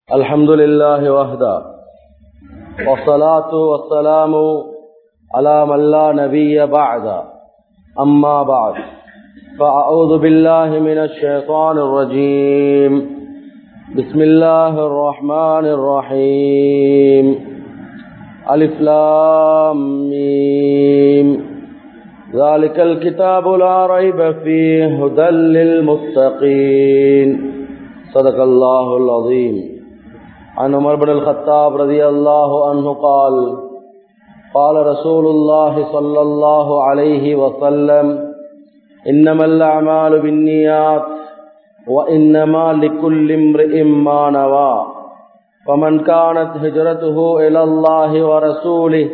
الحمد لله وحده والصلاة والسلام على من لا نبي بعد أما بعد فأعوذ بالله من الشيطان الرجيم بسم الله الرحمن الرحيم ألف لام ميم ذلك الكتاب لا ريب فيه هدى للمتقين صدق الله العظيم عن عمر بن الخطاب رضي الله عنه قال قال رسول الله صلى الله عليه وسلم إنما الأعمال بالنيات وإنما لكل امرئ ما نوى فمن كانت هجرته إلى الله ورسوله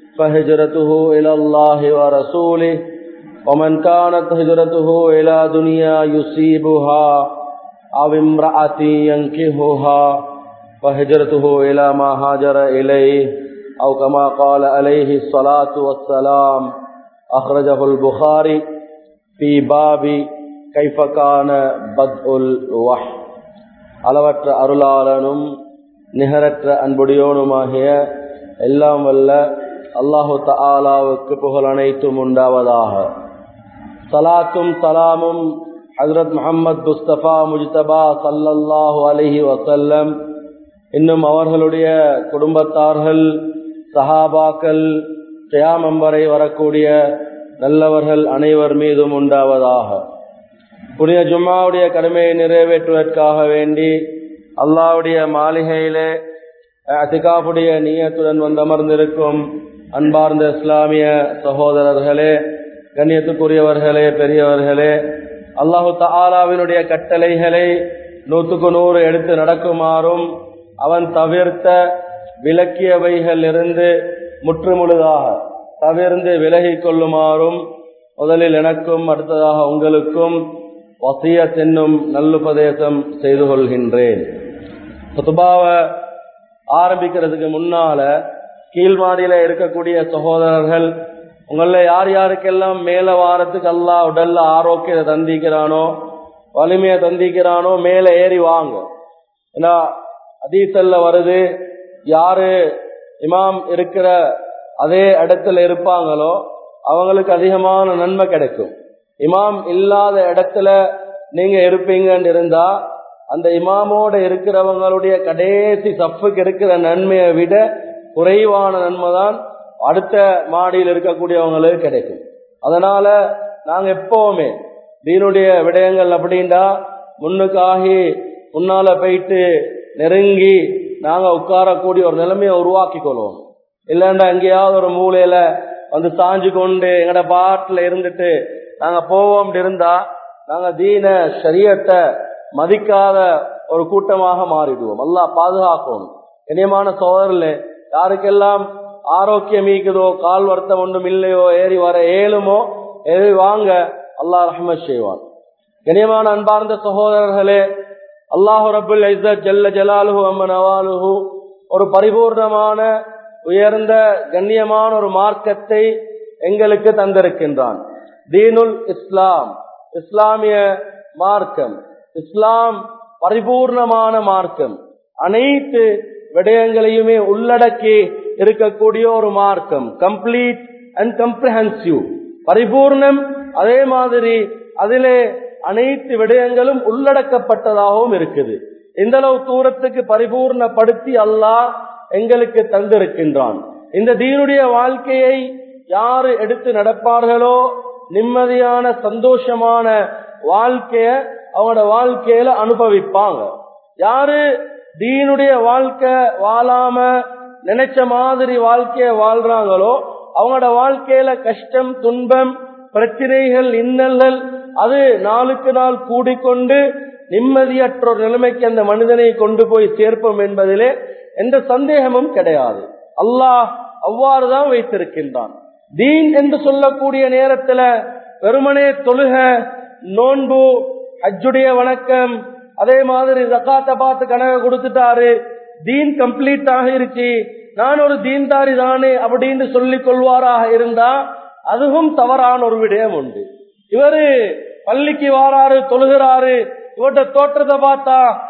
فهجرته إلى الله ورسوله ومن كانت هجرته إلى دنيا يصيبها أو امرأة ينكهها فهجرته إلى ما هاجر إليه أو كما قال عليه الصلاة والسلام أخرجه البخاري في باب كيف كان بدء الوحي அளவற்ற அருளாளனும் நிகரற்ற அன்புடையோனுமாகிய எல்லாம் வல்ல அல்லாஹு தாலாவுக்கு புகழ் அனைத்தும் உண்டாவதாக சலாத்தும் சலாமும் ஹசரத் முகமது முஸ்தபா முஜ்தபா சல்லல்லாஹு அலஹி வசல்லம் இன்னும் அவர்களுடைய குடும்பத்தார்கள் சஹாபாக்கள் கியாமம் வரை வரக்கூடிய நல்லவர்கள் அனைவர் மீதும் உண்டாவதாக புனித ஜும்மாவுடைய கடமையை நிறைவேற்றுவதற்காக வேண்டி அல்லாவுடைய மாளிகையிலே அசிகாப்புடைய நீயத்துடன் வந்து அமர்ந்திருக்கும் அன்பார்ந்த இஸ்லாமிய சகோதரர்களே கண்ணியத்துக்குரியவர்களே பெரியவர்களே அல்லாஹு தாலாவினுடைய கட்டளைகளை நூற்றுக்கு நூறு எடுத்து நடக்குமாறும் அவன் தவிர்த்த விலக்கியவைகள் இருந்து முற்றுமுழுதாக தவிர்ந்து விலகி கொள்ளுமாறும் முதலில் எனக்கும் அடுத்ததாக உங்களுக்கும் வசிய தென்னும் நல்லுபதேசம் செய்து கொள்கின்றேன் சுத்துபாவை ஆரம்பிக்கிறதுக்கு முன்னால கீழ்மாடியில இருக்கக்கூடிய சகோதரர்கள் உங்கள யார் யாருக்கெல்லாம் மேல வாரத்துக்கு அல்லா உடல்ல ஆரோக்கியத்தை தந்திக்கிறானோ வலிமையை தந்திக்கிறானோ மேல ஏறி வாங்க ஏன்னா அதீசல்ல வருது யாரு இமாம் இருக்கிற அதே இடத்துல இருப்பாங்களோ அவங்களுக்கு அதிகமான நன்மை கிடைக்கும் இமாம் இல்லாத இடத்துல நீங்க இருப்பீங்கன்னு இருந்தா அந்த இமாமோட இருக்கிறவங்களுடைய கடைசி சப்புக்கு இருக்கிற நன்மையை விட குறைவான நன்மை தான் அடுத்த மாடியில் இருக்கக்கூடியவங்களுக்கு கிடைக்கும் அதனால நாங்க எப்பவுமே தீனுடைய விடயங்கள் அப்படின்டா முன்னுக்காகி முன்னால போயிட்டு நெருங்கி நாங்க உட்காரக்கூடிய ஒரு நிலைமையை உருவாக்கி கொள்வோம் இல்லைண்டா எங்கேயாவது ஒரு மூலையில வந்து சாஞ்சு கொண்டு எங்கட பாட்டுல இருந்துட்டு நாங்க போவோம் இருந்தா நாங்க தீன சரியத்தை மதிக்காத ஒரு கூட்டமாக மாறிடுவோம் அல்லா பாதுகாக்கணும் இனியமான சோதரில் யாருக்கெல்லாம் ஆரோக்கியம் ஈக்குதோ கால் வருத்தம் ஒன்றும் இல்லையோ ஏறி வர ஏழுமோ ஏறி வாங்க அல்லாஹ் ரஹ்மத் செய்வான் இனியமான அன்பார்ந்த சகோதரர்களே அல்லாஹு ரபுல் ஐசத் ஜல்ல ஜலாலுஹு அம்மன் அவாலுஹு ஒரு பரிபூர்ணமான உயர்ந்த கண்ணியமான ஒரு மார்க்கத்தை எங்களுக்கு தந்திருக்கின்றான் தீனுல் இஸ்லாம் இஸ்லாமிய மார்க்கம் இஸ்லாம் பரிபூர்ணமான மார்க்கம் அனைத்து விடயங்களையுமே உள்ளடக்கி இருக்கக்கூடிய ஒரு மார்க்கம் கம்ப்ளீட் அண்ட் கம்ப்ரஹென்சிவ் பரிபூர்ணம் அதே மாதிரி அதிலே அனைத்து விடயங்களும் உள்ளடக்கப்பட்டதாகவும் இருக்குது இந்த அளவு தூரத்துக்கு பரிபூர்ணப்படுத்தி அல்லாஹ் எங்களுக்கு தந்திருக்கின்றான் இந்த தீனுடைய வாழ்க்கையை யாரு எடுத்து நடப்பார்களோ நிம்மதியான சந்தோஷமான வாழ்க்கைய அவங்களோட வாழ்க்கையில அனுபவிப்பாங்க யாரு தீனுடைய வாழ்க்கை வாழாம நினைச்ச மாதிரி வாழ்க்கைய வாழ்றாங்களோ அவங்களோட வாழ்க்கையில கஷ்டம் துன்பம் பிரச்சனைகள் இன்னல்கள் அது நாளுக்கு நாள் கூடிக்கொண்டு நிம்மதியற்ற ஒரு நிலைமைக்கு அந்த மனிதனை கொண்டு போய் சேர்ப்போம் என்பதிலே எந்த சந்தேகமும் கிடையாது அல்லாஹ் அவ்வாறுதான் வைத்திருக்கின்றான் தீன் என்று சொல்லக்கூடிய நேரத்துல வெறுமனே தொழுக நோன்பு அஜுடைய வணக்கம் அதே மாதிரி ஜக்காத்த பார்த்து கணக்கு கொடுத்துட்டாரு தீன் கம்ப்ளீட் ஆகிருச்சு நான் ஒரு தீன்தாரி தானே அப்படின்னு சொல்லிக் கொள்வாராக இருந்தா அதுவும் தவறான ஒரு விடயம் உண்டு இவரு பள்ளிக்கு வாராரு தொழுகிறாரு இவர்கிட்ட தோற்றத்தை பார்த்தா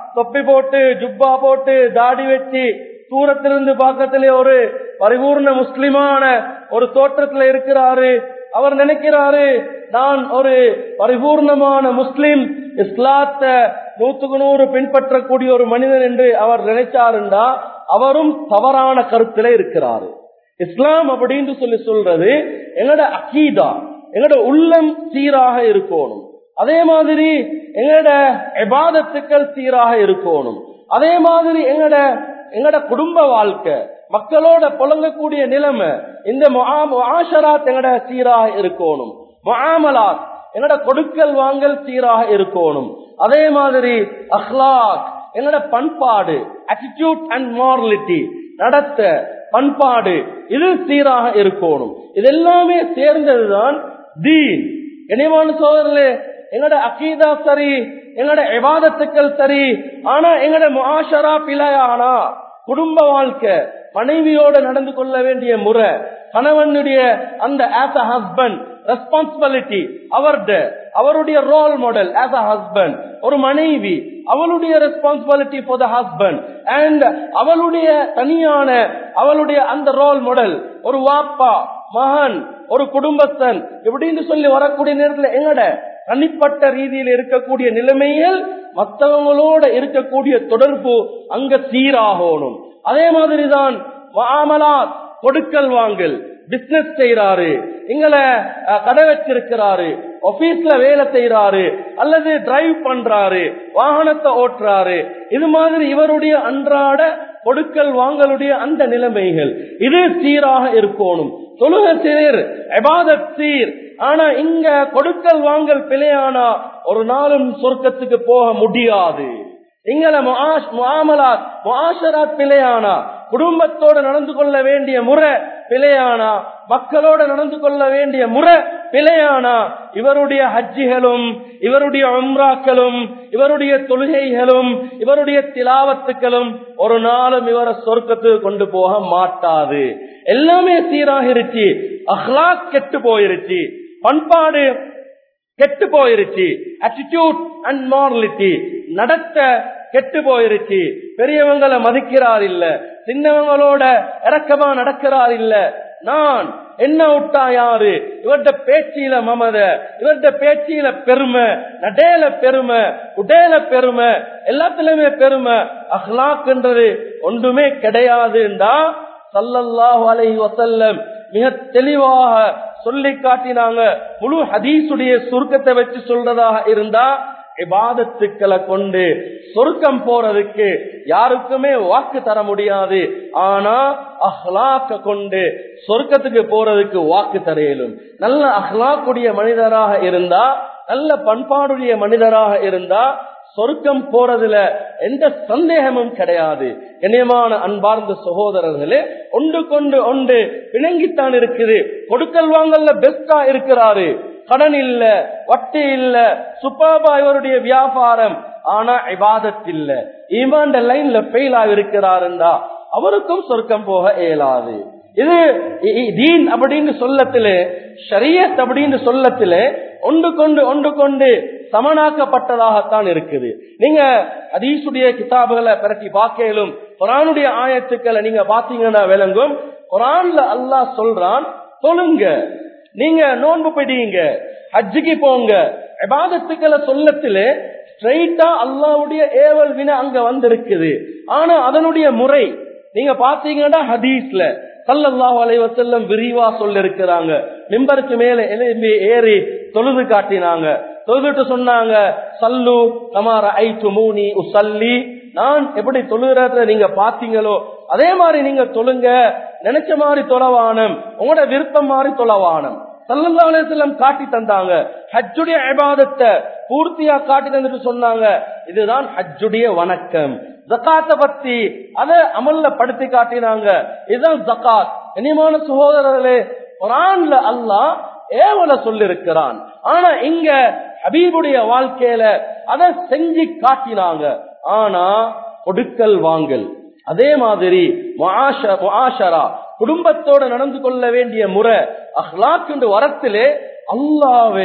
தொப்பி போட்டு ஜுப்பா போட்டு தாடி வச்சு தூரத்திலிருந்து பக்கத்திலே ஒரு பரிபூர்ண முஸ்லிமான ஒரு தோற்றத்துல இருக்கிறாரு அவர் நினைக்கிறாரு நான் ஒரு பரிபூர்ணமான முஸ்லிம் இஸ்லாத்தை நூத்துக்கு நூறு பின்பற்றக்கூடிய ஒரு மனிதன் என்று அவர் நினைச்சாருண்டா அவரும் தவறான கருத்துல இருக்கிறாரு இஸ்லாம் அப்படின்னு சொல்லி சொல்றது எங்கட அக்கீதா எங்கட உள்ளம் சீராக இருக்கணும் அதே மாதிரி எங்கட எபாதத்துக்கள் சீராக இருக்கணும் அதே மாதிரி எங்கட எங்கட குடும்ப வாழ்க்கை மக்களோட புழங்கக்கூடிய நிலைமை இந்த ஆஷராத் எங்கட சீராக இருக்கணும் முஆமலாத் எங்கட கொடுக்கல் வாங்கல் சீராக இருக்கணும் அதே மாதிரி அஹ்லாக் எங்கட பண்பாடு attitude அண்ட் மாரலிட்டி நடத்த பண்பாடு இது சீராக இருக்கணும் இது எல்லாமே சேர்ந்ததுதான் தீன் கனிவான சோதரர்களே எங்கட அகீதா சரி எங்கட எவாதத்துக்கள் சரி ஆனா எங்கட முஆஷரா பிழையானா குடும்ப வாழ்க்கை மனைவியோட நடந்து கொள்ள வேண்டிய முறை கணவனுடைய அந்த ஆஸ் அ ஹஸ்பண்ட் ரெஸ்பான்சிபிலிட்டி அவருடைய அவருடைய role model as a husband ஒரு மனைவி அவளுடைய responsibility for the husband and அவளுடைய தனியான அவளுடைய அந்த ரோல் மாடல் ஒரு வாப்பா மகன் ஒரு குடும்பஸ்தன் இப்படின்னு சொல்லி வரக்கூடிய நேரத்தில் எங்கட தனிப்பட்ட ரீதியில் இருக்கக்கூடிய நிலைமையில் மற்றவங்களோட இருக்கக்கூடிய தொடர்பு அங்க சீராகணும் அதே மாதிரிதான் மாமலாத் கொடுக்கல் வாங்கல் பிசினஸ் செய்யறாரு எங்களை கடை வச்சிருக்கிறாரு ஆபீஸ்ல வேலை செய்யறாரு அல்லது டிரைவ் பண்றாரு வாகனத்தை ஓட்டுறாரு இது மாதிரி இவருடைய அன்றாட கொடுக்கல் வாங்கலுடைய அந்த நிலைமைகள் இது சீராக இருக்கணும் தொழுக சீர் எபாதத் சீர் ஆனா இங்க கொடுக்கல் வாங்கல் பிழையானா ஒரு நாளும் சொர்க்கத்துக்கு போக முடியாது இங்கல முஆமலாத் முஆஷராத் பிழையானா குடும்பத்தோட நடந்து கொள்ள வேண்டிய முறை பிழையானா மக்களோட நடந்து கொள்ள வேண்டிய முறை பிழையானா இவருடைய ஹஜ்ஜிகளும் இவருடைய உம்ராக்களும் இவருடைய தொழுகைகளும் இவருடைய திலாவத்துக்களும் ஒரு நாளும் இவரை சொர்க்கத்துக்கு கொண்டு போக மாட்டாது எல்லாமே சீராகிருச்சு அஹ்லாக் கெட்டு போயிருச்சு பண்பாடு கெட்டு போயிருச்சு அட்டிடியூட் அண்ட் மாரலிட்டி நடத்த கெட்டு போயிருச்சு பெரியவங்களை மதிக்கிறார் இல்ல சின்னவங்களோட இறக்கமா நடக்கிறார் இல்ல நான் என்ன விட்டா யாரு இவர்ட பேச்சியில மமத இவர்ட பேச்சியில பெருமை நடேல பெருமை உடேல பெருமை எல்லாத்துலயுமே பெருமை அஹ்லாக்ன்றது ஒன்றுமே கிடையாதுண்டா சல்லல்லாஹு அலைஹி வசல்லம் மிக தெளிவாக சொல்லி காட்டினாங்க முழு ஹதீசுடைய சுருக்கத்தை வச்சு சொல்றதாக இருந்தா இபாதத்துக்களை கொண்டு சொர்க்கம் போறதுக்கு யாருக்குமே வாக்கு தர முடியாது ஆனா அஹ்லாக்க கொண்டு சொர்க்கத்துக்கு போறதுக்கு வாக்கு தரையிலும் நல்ல அஹ்லாக்குடைய மனிதராக இருந்தா நல்ல பண்பாடுடைய மனிதராக இருந்தா சொர்க்கம் போறதுல எந்த சந்தேகமும் கிடையாது இணையமான அன்பார்ந்த சகோதரர்களே ஒன்று கொண்டு ஒன்று பிணங்கித்தான் இருக்குது கொடுக்கல் வாங்கல்ல பெஸ்டா இருக்கிறாரு கடன் இல்ல வட்டி இல்ல சுப்பாபா இவருடைய வியாபாரம் ஆனா இபாதத் இல்ல ஈமாண்ட லைன்ல ஃபெயில் ஆகிருக்கிறாருந்தா அவருக்கும் சொர்க்கம் போக இயலாது இது தீன் அப்படின்னு சொல்லத்திலே ஷரியத் அப்படின்னு சொல்லத்திலே ஒன்று கொண்டு ஒன்று கொண்டு சமனாக்கப்பட்டதாகத்தான் இருக்குது நீங்க அதீசுடைய கிதாபுகளை பிறக்கி பார்க்கலும் குரானுடைய ஆயத்துக்களை நீங்க பாத்தீங்கன்னா விளங்கும் குரான்ல அல்லாஹ் சொல்றான் தொழுங்க நீங்க நோன்பு பிடிங்க ஹஜ்ஜுக்கு போங்க எபாதத்துக்களை சொல்லத்திலே ஸ்ட்ரைட்டா அல்லாவுடைய ஏவல் வின அங்க வந்திருக்குது ஆனா அதனுடைய முறை நீங்க பாத்தீங்கன்னா ஹதீஸ்ல சல்லல்லாஹு அலைஹி வஸல்லம் விரிவா சொல்ல இருக்கிறாங்க மிம்பருக்கு மேல எழும்பி ஏறி தொழுது காட்டினாங்க தொழுதுட்டு சொன்னாங்க சல்லு கமார ஐ துமூனி உசல்லி நான் எப்படி தொழுகிறத நீங்க பாத்தீங்களோ அதே மாதிரி நீங்க தொழுங்க நினைச்ச மாதிரி தொலைவானம் உங்களோட விருப்பம் மாதிரி தொலைவானம் சல்லல்லா அலிஸ்லம் காட்டி தந்தாங்க ஹஜ்ஜுடைய இபாதத்தை பூர்த்தியா காட்டி தந்துட்டு சொன்னாங்க இதுதான் ஹஜ்ஜுடைய வணக்கம் ஜக்காத்த பத்தி அதை அமல்ல படுத்தி காட்டினாங்க இதுதான் ஜக்காத் இனிமான சகோதரர்களே குரான்ல அல்லாஹ் ஏவல சொல்லிருக்கிறான் ஆனா இங்க ஹபீபுடைய வாழ்க்கையில அதை செஞ்சு காட்டினாங்க ஆனா கொடுக்கல் வாங்கல் அதே மாதிரி முஆஷரா குடும்பத்தோட நடந்து கொள்ள வேண்டிய முறை அஹ்லாக் என்று வரத்திலே அல்லாவே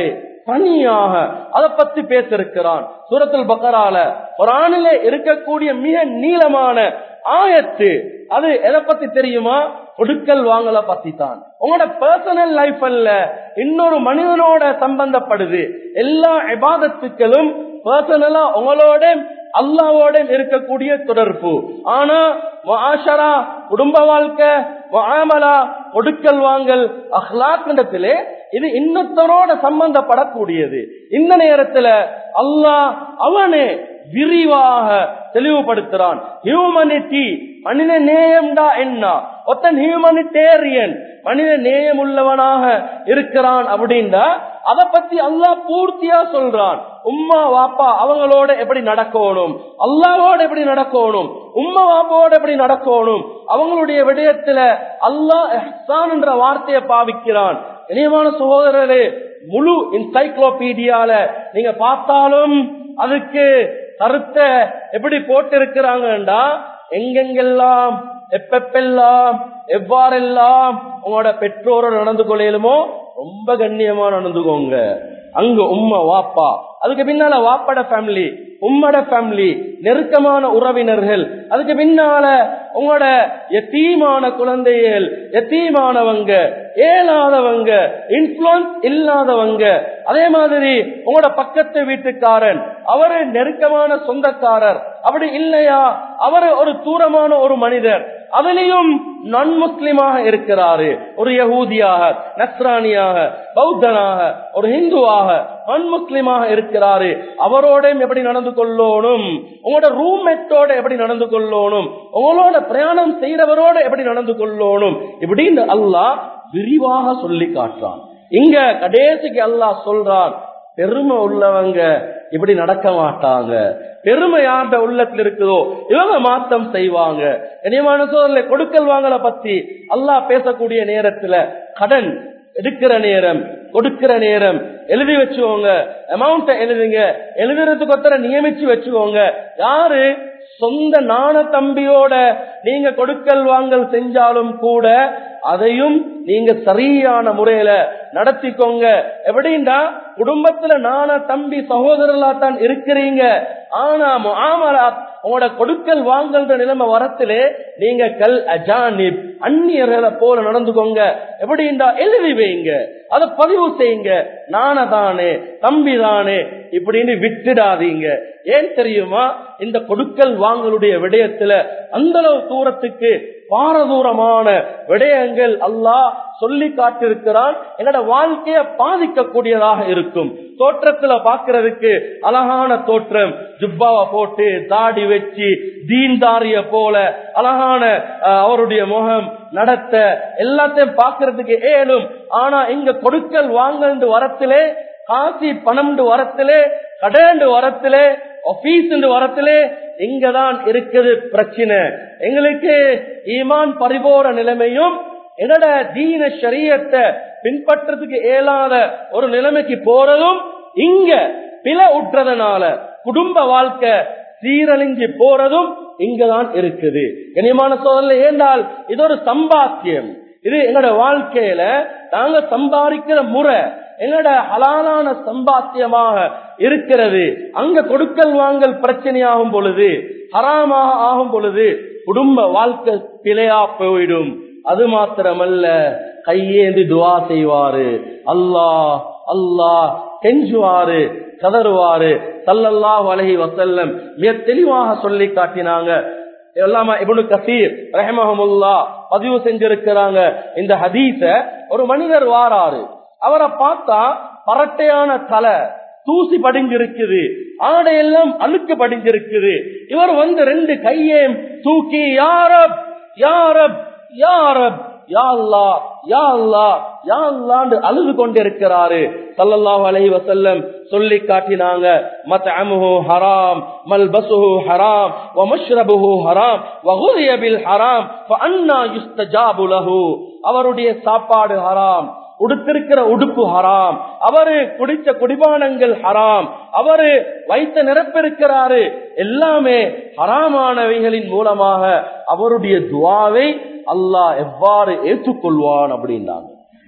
தனியாக அதை பத்தி பேசிருக்கிறான் சூரத்துல் பக்கரால குரானிலே இருக்கக்கூடிய மிக நீளமான ஆயத்து அது எதை பத்தி தெரியுமா கொடுக்கல் வாங்கல பத்தி தான் உங்களோட பர்சனல் லைஃப் அல்ல இன்னொரு மனிதனோட சம்பந்தப்படுது எல்லா இபாதத்துக்களும் பர்சனலா உங்களோட அல்லாவோட இருக்கக்கூடிய தொடர்பு ஆனா முஆஷரா குடும்ப வாழ்க்கை முஆமலா கொடுக்கல் வாங்கல் அஹ்லாக்கிடத்திலே இது இன்னொருத்தரோட சம்பந்தப்படக்கூடியது இந்த நேரத்துல அல்லாஹ் அவனே விரிவாக தெளிவுபடுத்துறான் ஹியூமனிட்டி மனித நேயம்டா என்ன ஒத்தன் ஹியூமனிடேரியன் மனித நேயம் உள்ளவனாக இருக்கிறான் அப்படின்னா அத பத்தி அல்லாஹ் பூர்த்தியா சொல்றான் உம்மா வாப்பா அவங்களோட எப்படி நடக்கணும் அல்லாவோட எப்படி நடக்கணும் உம்மா வாப்பாவோட எப்படி நடக்கணும் அவங்களுடைய விடயத்துல அல்லாஹ் எஹ்சான் என்ற வார்த்தையை பாவிக்கிறான் இனியமான சகோதரரே முழு என்சைக்ளோபீடியால நீங்க பார்த்தாலும் அதுக்கு கருத்தை எப்படி போட்டு இருக்கிறாங்கடா எங்கெங்கெல்லாம் எப்பெப்பெல்லாம் எவ்வாறெல்லாம் உங்களோட பெற்றோரோட நடந்து கொள்ளையிலுமோ ரொம்ப கண்ணியமா நடந்துக்கோங்க அங்க உம்மா வாப்பா அதுக்கு பின்னால வாப்பட ஃபேமிலி உம்மட ஃபேமிலி நெருக்கமான உறவினர்கள் அதுக்கு பின்னால உங்களோட எத்தீமான குழந்தைகள் எத்தீமானவங்க ஏலாதவங்க இன்ஃபுளுன்ஸ் இல்லாதவங்க அதே மாதிரி உங்களோட பக்கத்து வீட்டுக்காரன் அவரு நெருக்கமான சொந்தக்காரர் அப்படி இல்லையா அவரு ஒரு தூரமான ஒரு மனிதர் அதுலயும் நான் முஸ்லிமாக இருக்கிறாரு ஒரு யகூதியாக நஸ்ரானியாக பௌத்தனாக ஒரு ஹிந்துவாக நான் முஸ்லிமாக இருக்கிறாரு அவரோடையும் எப்படி நடந்து கொள்ளணும் உங்களோட ரூம்மேட்டோட எப்படி நடந்து கொள்ளணும் உங்களோட பிரயாணம் செய்யறவரோட எப்படி நடந்து கொள்ளணும் இப்படின்னு அல்லாஹ் விரிவாக சொல்லி காட்டுறான் இங்க கடைசிக்கு அல்லாஹ் சொல்றான் பெருமை உள்ளவங்க இப்படி நடக்க மாட்டாங்க பெருமை யார்ட உள்ளத்துல இருக்குதோ இவங்க மாத்தம் செய்வாங்க இனியமான சோதரில் கொடுக்கல் வாங்கல பத்தி அல்லாஹ் பேசக்கூடிய நேரத்துல கடன் எடுக்கிற நேரம் கொடுக்கிற நேரம் எழுதி வச்சுக்கோங்க அமௌண்ட எழுதுங்க எழுதுறதுக்கு ஒருத்தர நியமிச்சு வச்சுக்கோங்க யாரு சொந்த நாண தம்பியோட நீங்க கொடுக்கல் வாங்கல் செஞ்சாலும் கூட அதையும் நீங்க சரியான முறையில நடத்திக்கோங்க எப்படின்னா குடும்பத்துல நானா தம்பி சகோதரர்களா தான் இருக்கிறீங்க ஆனா ஆமலா உங்களோட கொடுக்கல் வாங்கல்ற நிலைமை வரத்திலே நீங்க கல் அஜானிப் அந்நியர்களை போல நடந்துக்கோங்க எப்படின்னா எழுதி வைங்க அதை பதிவு செய்யுங்க நான தானே தம்பி தானே இப்படின்னு விட்டுடாதீங்க ஏன் தெரியுமா இந்த கொடுக்கல் வாங்கலுடைய விடயத்துல அந்த அளவு தூரத்துக்கு பாரதூரமான விடயங்கள் அல்லாஹ் சொல்லி காட்டிருக்கிறான் என்னோட வாழ்க்கைய பாதிக்கக்கூடியதாக இருக்கும் தோற்றத்துல பாக்குறதுக்கு அழகான தோற்றம் ஜுப்பாவை போட்டு தாடி வச்சு தீன்தாரிய போல அழகான அஹ், அவருடைய முகம் நடத்த எல்லாத்தையும் பாக்குறதுக்கு ஏழும் ஆனா இங்க கொடுக்கல் வாங்கல் வரத்திலே காசி பணம் வரத்திலே கடண்டு வரத்திலே ஆபீஸ் வரத்திலே இங்கதான் இருக்குது பிரச்சனை எங்களுக்கு ஈமான் பரிபோர நிலைமையும் என்னோட தீன ஷரியத்தை பின்பற்றதுக்கு இயலாத ஒரு நிலைமைக்கு போறதும் இங்க பில உற்றதுனால குடும்ப வாழ்க்கை சீரழிஞ்சு போறதும் இங்கதான் இருக்குது கனியமான சோதனை ஏண்டால் இது ஒரு சம்பாத்தியம் இது எங்களோட வாழ்க்கையில நாங்க சம்பாதிக்கிற முறை எங்களோட ஹலாலான சம்பாத்தியமாக இருக்கிறது அங்க கொடுக்கல் வாங்கல் பிரச்சனையாகும் பொழுது ஹராமாக ஆகும் பொழுது குடும்ப வாழ்க்கை பிழையா போயிடும் அது மாத்திரமல்ல கையேந்தி துவா செய்வாரு அல்லாஹ் அல்லாஹ் கெஞ்சுவாரு கதறுவாரு சல்லல்லாஹு அலைஹி வஸல்லம் மிக தெளிவாக சொல்லி காட்டினாங்க எல்லாம இப்னு கசீர் ரஹமஹமுல்லா பதிவு செஞ்சிருக்கிறாங்க இந்த ஹதீஸ ஒரு மனிதர் வாராரு அவரை பார்த்தா பரட்டையான தலை தூசி படிஞ்சிருக்குது ஆடையெல்லாம் அழுக்கு படிஞ்சிருக்குது இவர் வந்து ரெண்டு கையையும் தூக்கி யாரப் யாரப் யாரப் யா அல்லா யா அல்லா யா அல்லாண்டு அழுது கொண்டிருக்கிறாரு சல்லல்லாஹு அலைஹி வஸல்லம் சொல்லி காட்டினாங்க மத்அமுஹு ஹராம் மல்பசுஹு ஹராம் வ மஷ்ரபுஹு ஹராம் வ குதிய பில் ஹராம் ஃபஅன்னா யுஸ்தஜாபு லஹு அவருடைய சாப்பாடு ஹராம் உடுத்திருக்கிற உடுப்பு ஹராம் அவரு குடித்த குடிபானங்கள் ஹராம் அவரு வைத்த நிரப்பிருக்கிறாரு எல்லாமே ஹராமானவைகளின் மூலமாக அவருடைய துவாவை அல்லாஹ் எவ்வாறு ஏற்றுக்கொள்வான் அப்படின்னாங்க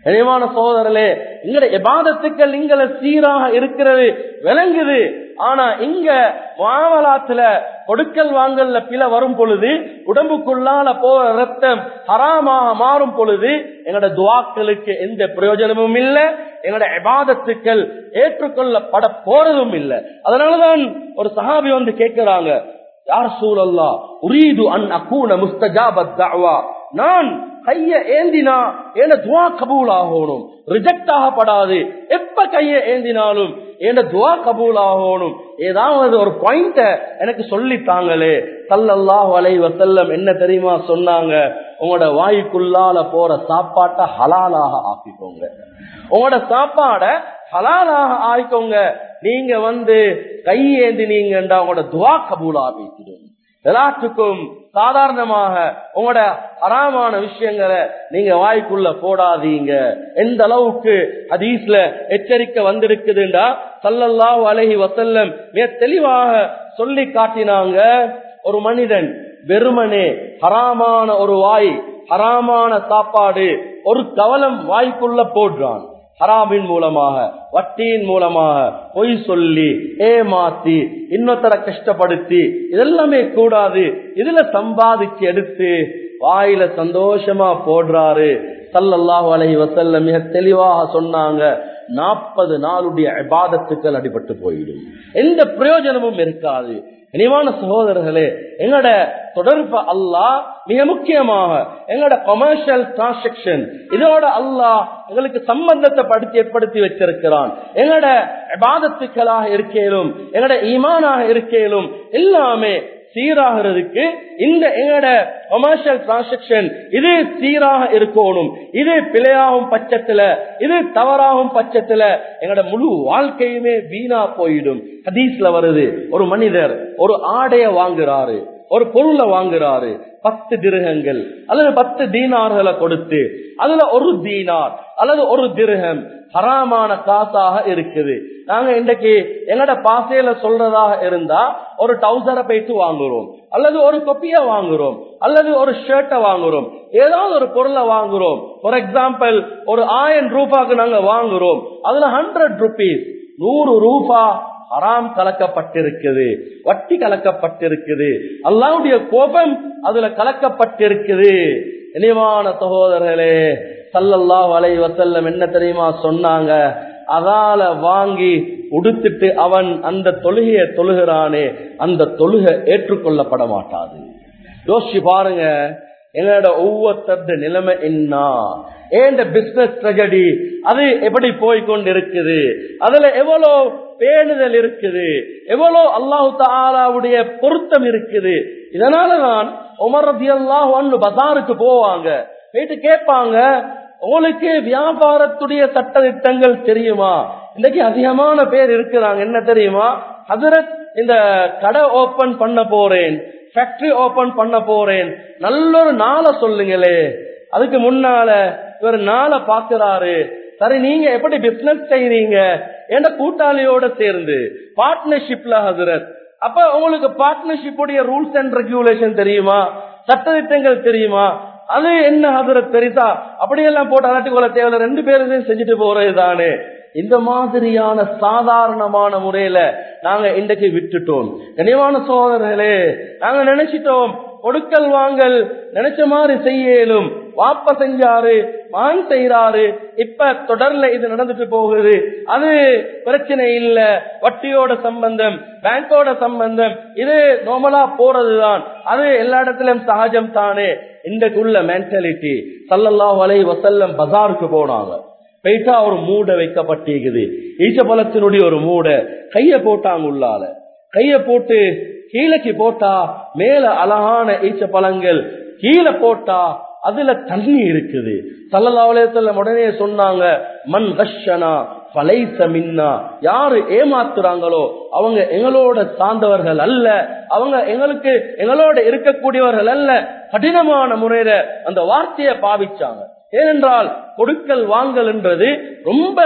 கனிவான சோதரலே எங்கட எபாதத்துக்கள் இங்கல சீராக இருக்கிறது விளங்குது ஆனா இங்க மாவலாத்துல கொடுக்கல் வாங்கல்ல பில வரும் பொழுது உடம்புக்குள்ளால போற ரத்தம் ஹராமாக மாறும் பொழுது எங்கட துவாக்களுக்கு எந்த பிரயோஜனமும் இல்ல எங்கட எபாதத்துக்கள் ஏற்றுக்கொள்ளப்பட போறதும் இல்ல அதனாலதான் ஒரு சஹாபி வந்து கேட்கிறாங்க யார் சூழல்லா உரீது அன் அக்கூன முஸ்தஜாபத் தஅவா நான் கைய ஏந்தினா என துவா கபூல் ஆகணும் ரிஜெக்ட் ஆகப்படாது எப்ப கைய ஏந்தினாலும் என துவா கபூல் ஆகணும் ஏதாவது ஒரு பாயிண்ட எனக்கு சொல்லித்தாங்களே சல்லல்லாஹு அலைஹி வஸல்லம் என்ன தெரியுமா சொன்னாங்க உங்களோட வாய்க்குள்ளால போற சாப்பாட்டை ஹலாலாக ஆக்கிக்கோங்க உங்களோட சாப்பாட ஹலாலாக ஆக்கிக்கோங்க நீங்க வந்து கையேந்தினீங்கன்றா உங்களோட துவா கபூல் ஆகிடும் எல்லாத்துக்கும் சாதாரணமாக உங்களோட அறாமான விஷயங்களை நீங்க வாய்க்குள்ள போடாதீங்க எந்த அளவுக்கு ஹதீஸ்ல எச்சரிக்கை வந்திருக்குதுண்டா சல்லல்லாஹு அலைஹி வசல்லம் மிக தெளிவாக சொல்லி காட்டினாங்க ஒரு மனிதன் வெறுமனே ஹராமான ஒரு வாய் ஹராமான சாப்பாடு ஒரு கவலம் வாய்க்குள்ள போடுறான் ஹராமின் மூலமாக வட்டியின் மூலமாக பொய் சொல்லி ஏமாத்தி இன்னொருத்தர கஷ்டப்படுத்தி இதெல்லாமே கூடாது இதுல சம்பாதிச்சு எடுத்து வாயில சந்தோஷமா போடுறாரு சல்லல்லாஹு அலைஹி வசல்லம் மிக தெளிவாக சொன்னாங்க நாற்பது நாளுடைய இபாதத்துக்கள் அடிபட்டு போயிடும் எந்த பிரயோஜனமும் இருக்காது இனிவான சகோதரர்களே எங்கட தொடர்பு அல்லாஹ் மிக முக்கியமாக எங்கட கொமர்ஷியல் டிரான்சாக்சன் இதோட அல்லாஹ் எங்களுக்கு சம்பந்தத்தை படுத்தி ஏற்படுத்தி வச்சிருக்கிறான் எங்கட இபாதத்துக்களாக இருக்கேலும் எங்கட ஈமானாக இருக்கேலும் எல்லாமே சீராகிறதுக்கு இந்த எங்கட கொமர்ஷியல் டிரான்சாக்சன் இது சீராக இருக்கணும் இது பிழையாகும் பட்சத்துல இது தவறாகும் பட்சத்துல எங்கட முழு வாழ்க்கையுமே வீணா போயிடும் ஹதீஸ்ல வருது ஒரு மனிதர் ஒரு ஆடைய வாங்குறாரு ஒரு பொருளை வாங்குறாரு பத்து திருகங்கள் அல்லது பத்து தீனார்களை கொடுத்து அதுல ஒரு தீனார் அல்லது ஒரு திருகம் ஹராமான காசாக இருக்குது நாங்க இன்றைக்கு எங்கட பாசையில சொல்றதாக இருந்தா ஒரு டவுசரை போயிட்டு வாங்குறோம் அல்லது ஒரு கொப்பிய வாங்குறோம் அல்லது ஒரு ஷர்ட்டை வாங்குறோம் ஏதாவது ஒரு பொருளை வாங்குறோம் ஃபார் எக்ஸாம்பிள் ஒரு ஆயிரம் ரூபாய்க்கு நாங்க வாங்குறோம் அதுல ஹண்ட்ரட் ருபீஸ் நூறு ரூபா ஹராம் கலக்கப்பட்டிருக்குது வட்டி கலக்கப்பட்டிருக்குது அல்லாவுடைய கோபம் அதுல கலக்கப்பட்டிருக்குது இனிவான சகோதரர்களே சல்லல்லாஹு அலைஹி வஸல்லம் என்ன தெரியுமா சொன்னாங்க அதால வாங்கி உடுத்துட்டு அவன் அந்த தொழுகையை தொழுகிறானே அந்த தொழுகை ஏற்றுக்கொள்ளப்பட மாட்டாது யோசிச்சு பாருங்க எங்களோட ஒவ்வொருத்தருடைய நிலைமை என்ன ஏண்ட பிசினஸ் ட்ரெஜடி அது எப்படி போய்கொண்டு இருக்குது அதுல எவ்வளவு பேணுதல் இருக்குது எவ்வளவு அல்லாஹு தாலாவுடைய பொருத்தம் இருக்குது இதனாலதான் உமர் ரதி அல்லாஹ் ஒன்று பசாருக்கு போவாங்க போயிட்டு கேட்பாங்க உங்களுக்கு வியாபாரத்துடைய சட்ட திட்டங்கள் தெரியுமா இன்னைக்கு அதிகமான பேர் இருக்கிறாங்க என்ன தெரியுமா ஹசரத் இந்த கடை ஓபன் பண்ண போறேன் ஃபேக்டரி ஓபன் பண்ண போறேன் நல்ல ஒரு நாளை சொல்லுங்களே அதுக்கு முன்னால இவர் நாளை பாக்குறாரு சரி நீங்க எப்படி பிசினஸ் செய்றீங்க என்ற கூட்டாளியோட சேர்ந்து பார்ட்னர்ஷிப்ல ஹசரத் அப்ப உங்களுக்கு பார்ட்னர்ஷிப் உடைய ரூல்ஸ் அண்ட் ரெகுலேஷன் தெரியுமா சட்டத்திட்டங்கள் தெரியுமா அது என்ன ஹசரத் பெரிசா அப்படியெல்லாம் போட்டு அலட்டி கொள்ள தேவையில்ல ரெண்டு பேரும் செஞ்சுட்டு போறது தானே இந்த மாதிரியான சாதாரணமான முறையில நாங்க இன்றைக்கு விட்டுட்டோம் கனிவான சோதரர்களே நாங்க நினைச்சிட்டோம் கொடுக்கல் வாங்கல் நினைச்ச மாதிரி செய்யலும் வாப்ப செஞ்சாரு மான் செய்யறாரு இப்ப தொடர்ல இது நடந்துட்டு போகுது அது பிரச்சனை இல்ல வட்டியோட சம்பந்தம் பேங்கோட சம்பந்தம் இது நார்மலா போறதுதான் அது எல்லா இடத்திலும் சகஜம் தானே இன்றைக்குள்ள மென்டாலிட்டி சல்லல்லாஹு அலை வசல்லம் பஜாருக்கு போனாங்க போயிட்டா ஒரு மூடை வைக்கப்பட்டிருக்குது ஈச்சபலத்தினுடைய ஒரு மூடை கைய போட்டாங்க உள்ளால கைய போட்டு கீழக்கு போட்டா மேல அழகான ஈச்ச பழங்கள் கீழே போட்டா அதுல தண்ணி இருக்குது சல்லல்லாவுல உடனே சொன்னாங்க மண் கஷனா பலைச மின்னா யாரு ஏமாத்துறாங்களோ அவங்க எங்களோட சார்ந்தவர்கள் அல்ல அவங்க எங்களுக்கு எங்களோட இருக்கக்கூடியவர்கள் அல்ல கடினமான முறையில அந்த வார்த்தையை பாவிச்சாங்க ஏனென்றால் கொடுக்கல் வாங்கல் என்றது ரொம்ப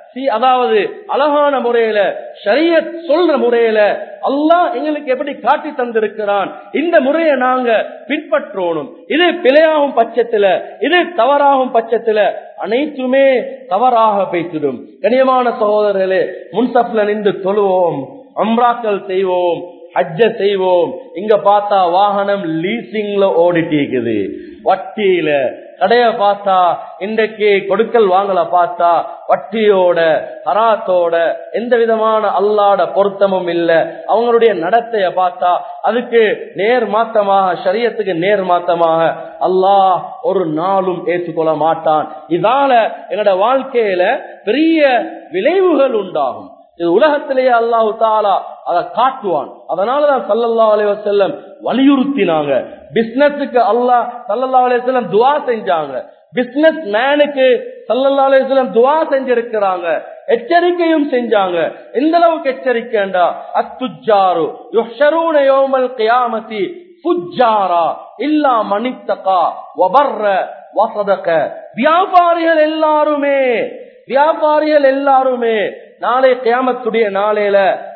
சி- அதாவது அழகான முறையில ஷரியத் சொல்ற முறையில அல்லாஹ் எங்களுக்கு எப்படி காட்டி தந்திருக்கிறான் இந்த முறையை நாங்க பின்பற்றணும் இது பிழையாகும் பட்சத்துல இது தவறாகும் பட்சத்துல அனைத்துமே தவறாக பேசிடும் கனியமான சகோதரர்களே முன்சப்ல நின்று தொழுவோம் அம்ராக்கள் செய்வோம் ஹஜ்ஜ செய்வோம் இங்க பார்த்தா வாகனம் லீசிங்ல ஓடிட்டு இருக்குது வட்டியில கடைய பார்த்தா இன்றைக்கு கொடுக்கல் வாங்கல பார்த்தா வட்டியோட ஹராத்தோட எந்த விதமான அல்லாட பொருத்தமும் இல்ல அவங்களுடைய நடத்தைய பார்த்தா அதுக்கு நேர் மாத்தமாக ஷரியத்துக்கு நேர் மாத்தமாக அல்லாஹ் ஒரு நாளும் ஏற்றுக்கொள்ள மாட்டான் இதால என்னோட வாழ்க்கையில பெரிய விளைவுகள் உண்டாகும் இது உலகத்திலேயே அல்லாஹு தாலா அதை காட்டுவான் அதனாலதான் சல்லல்லா அலைய செல்லம் வலியுறுத்தினாங்க பிசினஸுக்கு அல்லாஹ் சல்லல்லா அலைய செல்லம் துவா செஞ்சாங்க பிசினஸ் மேனுக்கு சல்லல்லா அலைய செல்லம் துவா செஞ்சிருக்கிறாங்க எச்சரிக்கையும் செஞ்சாங்க எந்த அளவுக்கு எச்சரிக்கைண்டா அத்துஜாரு யுஹ்ஷரூன யௌமல் கியாமத்தி ஃபுஜ்ஜாரா இல்லா மனித்தகா வபர்ர வசதக வியாபாரிகள் எல்லாருமே வியாபாரிகள் எல்லாருமே நாளை கியாமத்துடைய நாளையில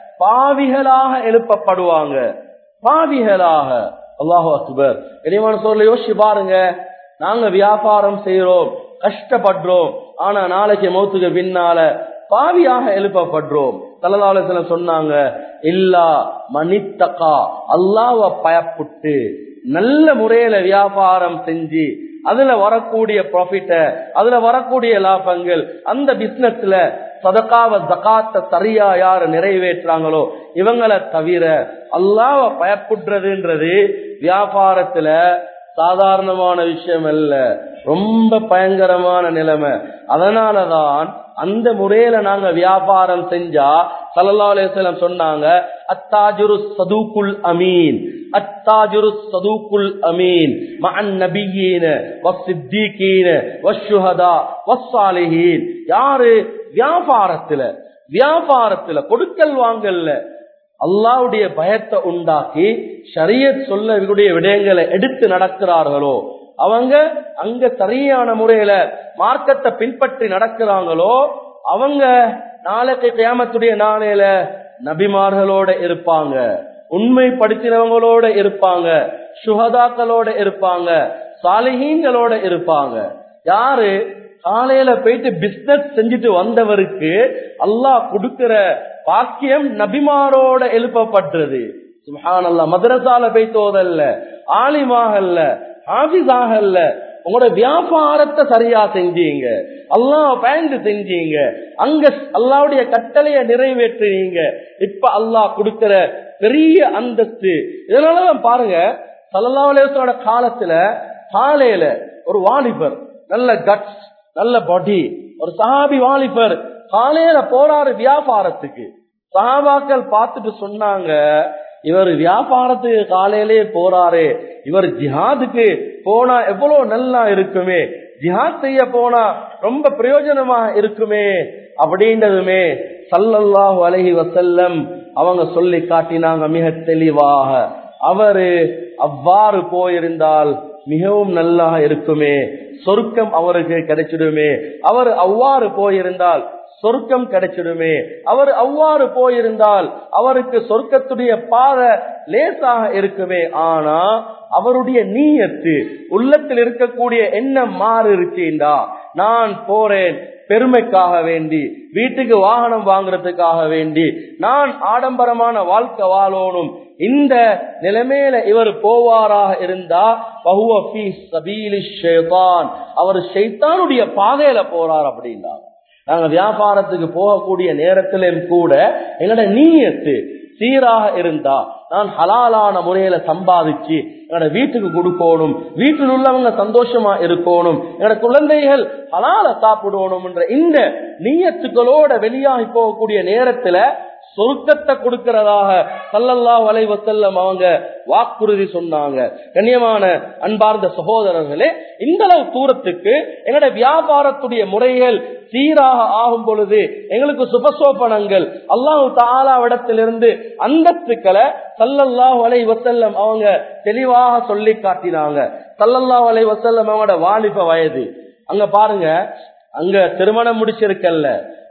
பாவிகளாக எழுப்பப்படுவாங்க பாவிகளாக அல்லாஹு அக்பர் இறைவன் சொல்ல யோசிச்சு பாருங்க நாங்க வியாபாரம் செய்யறோம் கஷ்டப்படுறோம் ஆனா நாளைக்கு மௌத்துக்கு பின்னால பாவியாக எழுப்பப்படுறோம் தலதாலத்துல சொன்னாங்க இல்லா மனித்தகா அல்லாஹ்வ பயப்பட்டு நல்ல முறையில வியாபாரம் செஞ்சு அதுல வரக்கூடிய ப்ராஃபிட்ட அதுல வரக்கூடிய லாபங்கள் அந்த பிசினஸ்ல சதகாவ ஜகாத்த சரியா யாரு நிறைவேற்றுறாங்களோ இவங்களை தவிர அல்லாவ பயப்படுறதுன்றது வியாபாரத்துல சாதாரணமான விஷயம் அல்ல ரொம்ப பயங்கரமான நிலைமை அதனாலதான் அந்த முறையில நாங்க வியாபாரம் செஞ்சா சல்லா அலிஸ்லாம் சொன்னாங்க அத்தாஜுரு சதுக்குல் அமீன் அத்தாஜுரு சதுக்குல் அமீன் மஅன் நபியீன வஸ்ஸித்தீகீன வஷ்ஷுஹதா வஸ்ஸாலிஹீன் யாரு வியாபாரத்துல வியாபாரத்துல கொடுக்கல் வாங்கல்ல அல்லாவுடைய பயத்தை உண்டாக்கி ஷரியத் சொல்லக்கூடிய விடயங்களை எடுத்து நடக்கிறார்களோ அவங்க அங்க சரியான முறையில மார்க்கத்தை பின்பற்றி நடக்கிறாங்களோ அவங்க நாளைக்கு கியாமத்துடைய நாளையில நபிமார்களோட இருப்பாங்க உண்மைப்படுத்தினவங்களோட இருப்பாங்க சுகதாக்களோட இருப்பாங்க சாலிஹீன்களோட இருப்பாங்க யாரு காலையில போயிட்டு பிசினஸ் செஞ்சுட்டு வந்தவருக்கு அல்லாஹ் கொடுக்கிற பாக்கியம் நபிமாரோட எழுப்பப்பட்டது சுஹான் அல்லா மதரசால போய் தோதல்ல ஆலிமாகல்ல ஹாபிஸாகல்ல உங்களோட வியாபாரத்தை சரியா செஞ்சீங்க அல்லாஹ் பயந்து செஞ்சீங்க அங்க அல்லாவுடைய கட்டளைய நிறைவேற்றுறீங்க இப்ப அல்லாஹ் கொடுக்கிற பெரிய அந்தஸ்து இதனாலதான் பாருங்க சல்லாஹ் காலத்துல காலையில ஒரு வாலிபர் நல்ல கட்ஸ் நல்ல பாடி ஒரு சஹாபி வாலிபர் காலையில போறாரு வியாபாரத்துக்கு சஹாபாக்கள் பார்த்துட்டு சொன்னாங்க இவர் வியாபாரத்துக்கு காலையிலே போறாரு இவர் ஜிஹாதுக்கு போனா எவ்வளவு நல்லா இருக்குமே ஜிஹாத் செய்ய போனா ரொம்ப பிரயோஜனமா இருக்குமே அப்படின்றதுமே சல்லல்லாஹு அலஹி வசல்லம் அவங்க சொல்லி காட்டினாங்க மிக தெளிவாக அவரு அவ்வாறு போயிருந்தால் மிகவும் நல்லா இருக்குமே சொர்க்கம் அவருக்கு கிடைச்சிடுமே அவர் அவ்வாறு போயிருந்தால் சொர்க்கம் கிடைச்சிடுமே அவர் அவ்வாறு போயிருந்தால் அவருக்கு சொர்க்கத்துடைய பாதை லேசாக இருக்குமே ஆனா அவருடைய நீயத்து உள்ளத்தில் இருக்கக்கூடிய எண்ணம் மாறு இருக்கேண்டா நான் போறேன் பெருமைக்காக வேண்டி வீட்டுக்கு வாகனம் வாங்குறதுக்காக வேண்டி நான் ஆடம்பரமான வாழ்க்கை வாழணும் இந்த நிலைமையில இவர் போவாராக இருந்தா அவர் ஷைத்தானுடைய பாதையில போறார் அப்படின்னா நாங்க வியாபாரத்துக்கு போகக்கூடிய நேரத்திலும் கூட எங்களோட நீயத்து சீராக இருந்தா நான் ஹலாலான முறையில சம்பாதிச்சு என்னோட வீட்டுக்கு கொடுக்கணும் வீட்டில் உள்ளவங்க சந்தோஷமா இருக்கணும் என்னோட குழந்தைகள் ஹலால சாப்பிடணும் என்ற இந்த நீயத்துக்களோட வெளியாகி போகக்கூடிய நேரத்துல சொர்க்கத்தை கொடுக்கிறதாக சல்லல்லா வலை வசல்லம் அவங்க வாக்குறுதி சொன்னாங்க கண்ணியமான அன்பார்ந்த சகோதரர்களே இந்த அளவு தூரத்துக்கு எங்களோட வியாபாரத்துடைய முறைகள் சீராக ஆகும் பொழுது எங்களுக்கு சுபசோபனங்கள் அல்லாஹு தாலாவிடத்திலிருந்து அந்தத்துக்களை சல்லல்லாஹு அலை வசல்லம் அவங்க தெளிவாக சொல்லி காட்டினாங்க சல்லல்லாஹு அலை வசல்லம் அவங்களோட வாலிப வயது அங்க பாருங்க அங்க திருமணம் முடிச்சிருக்கல்ல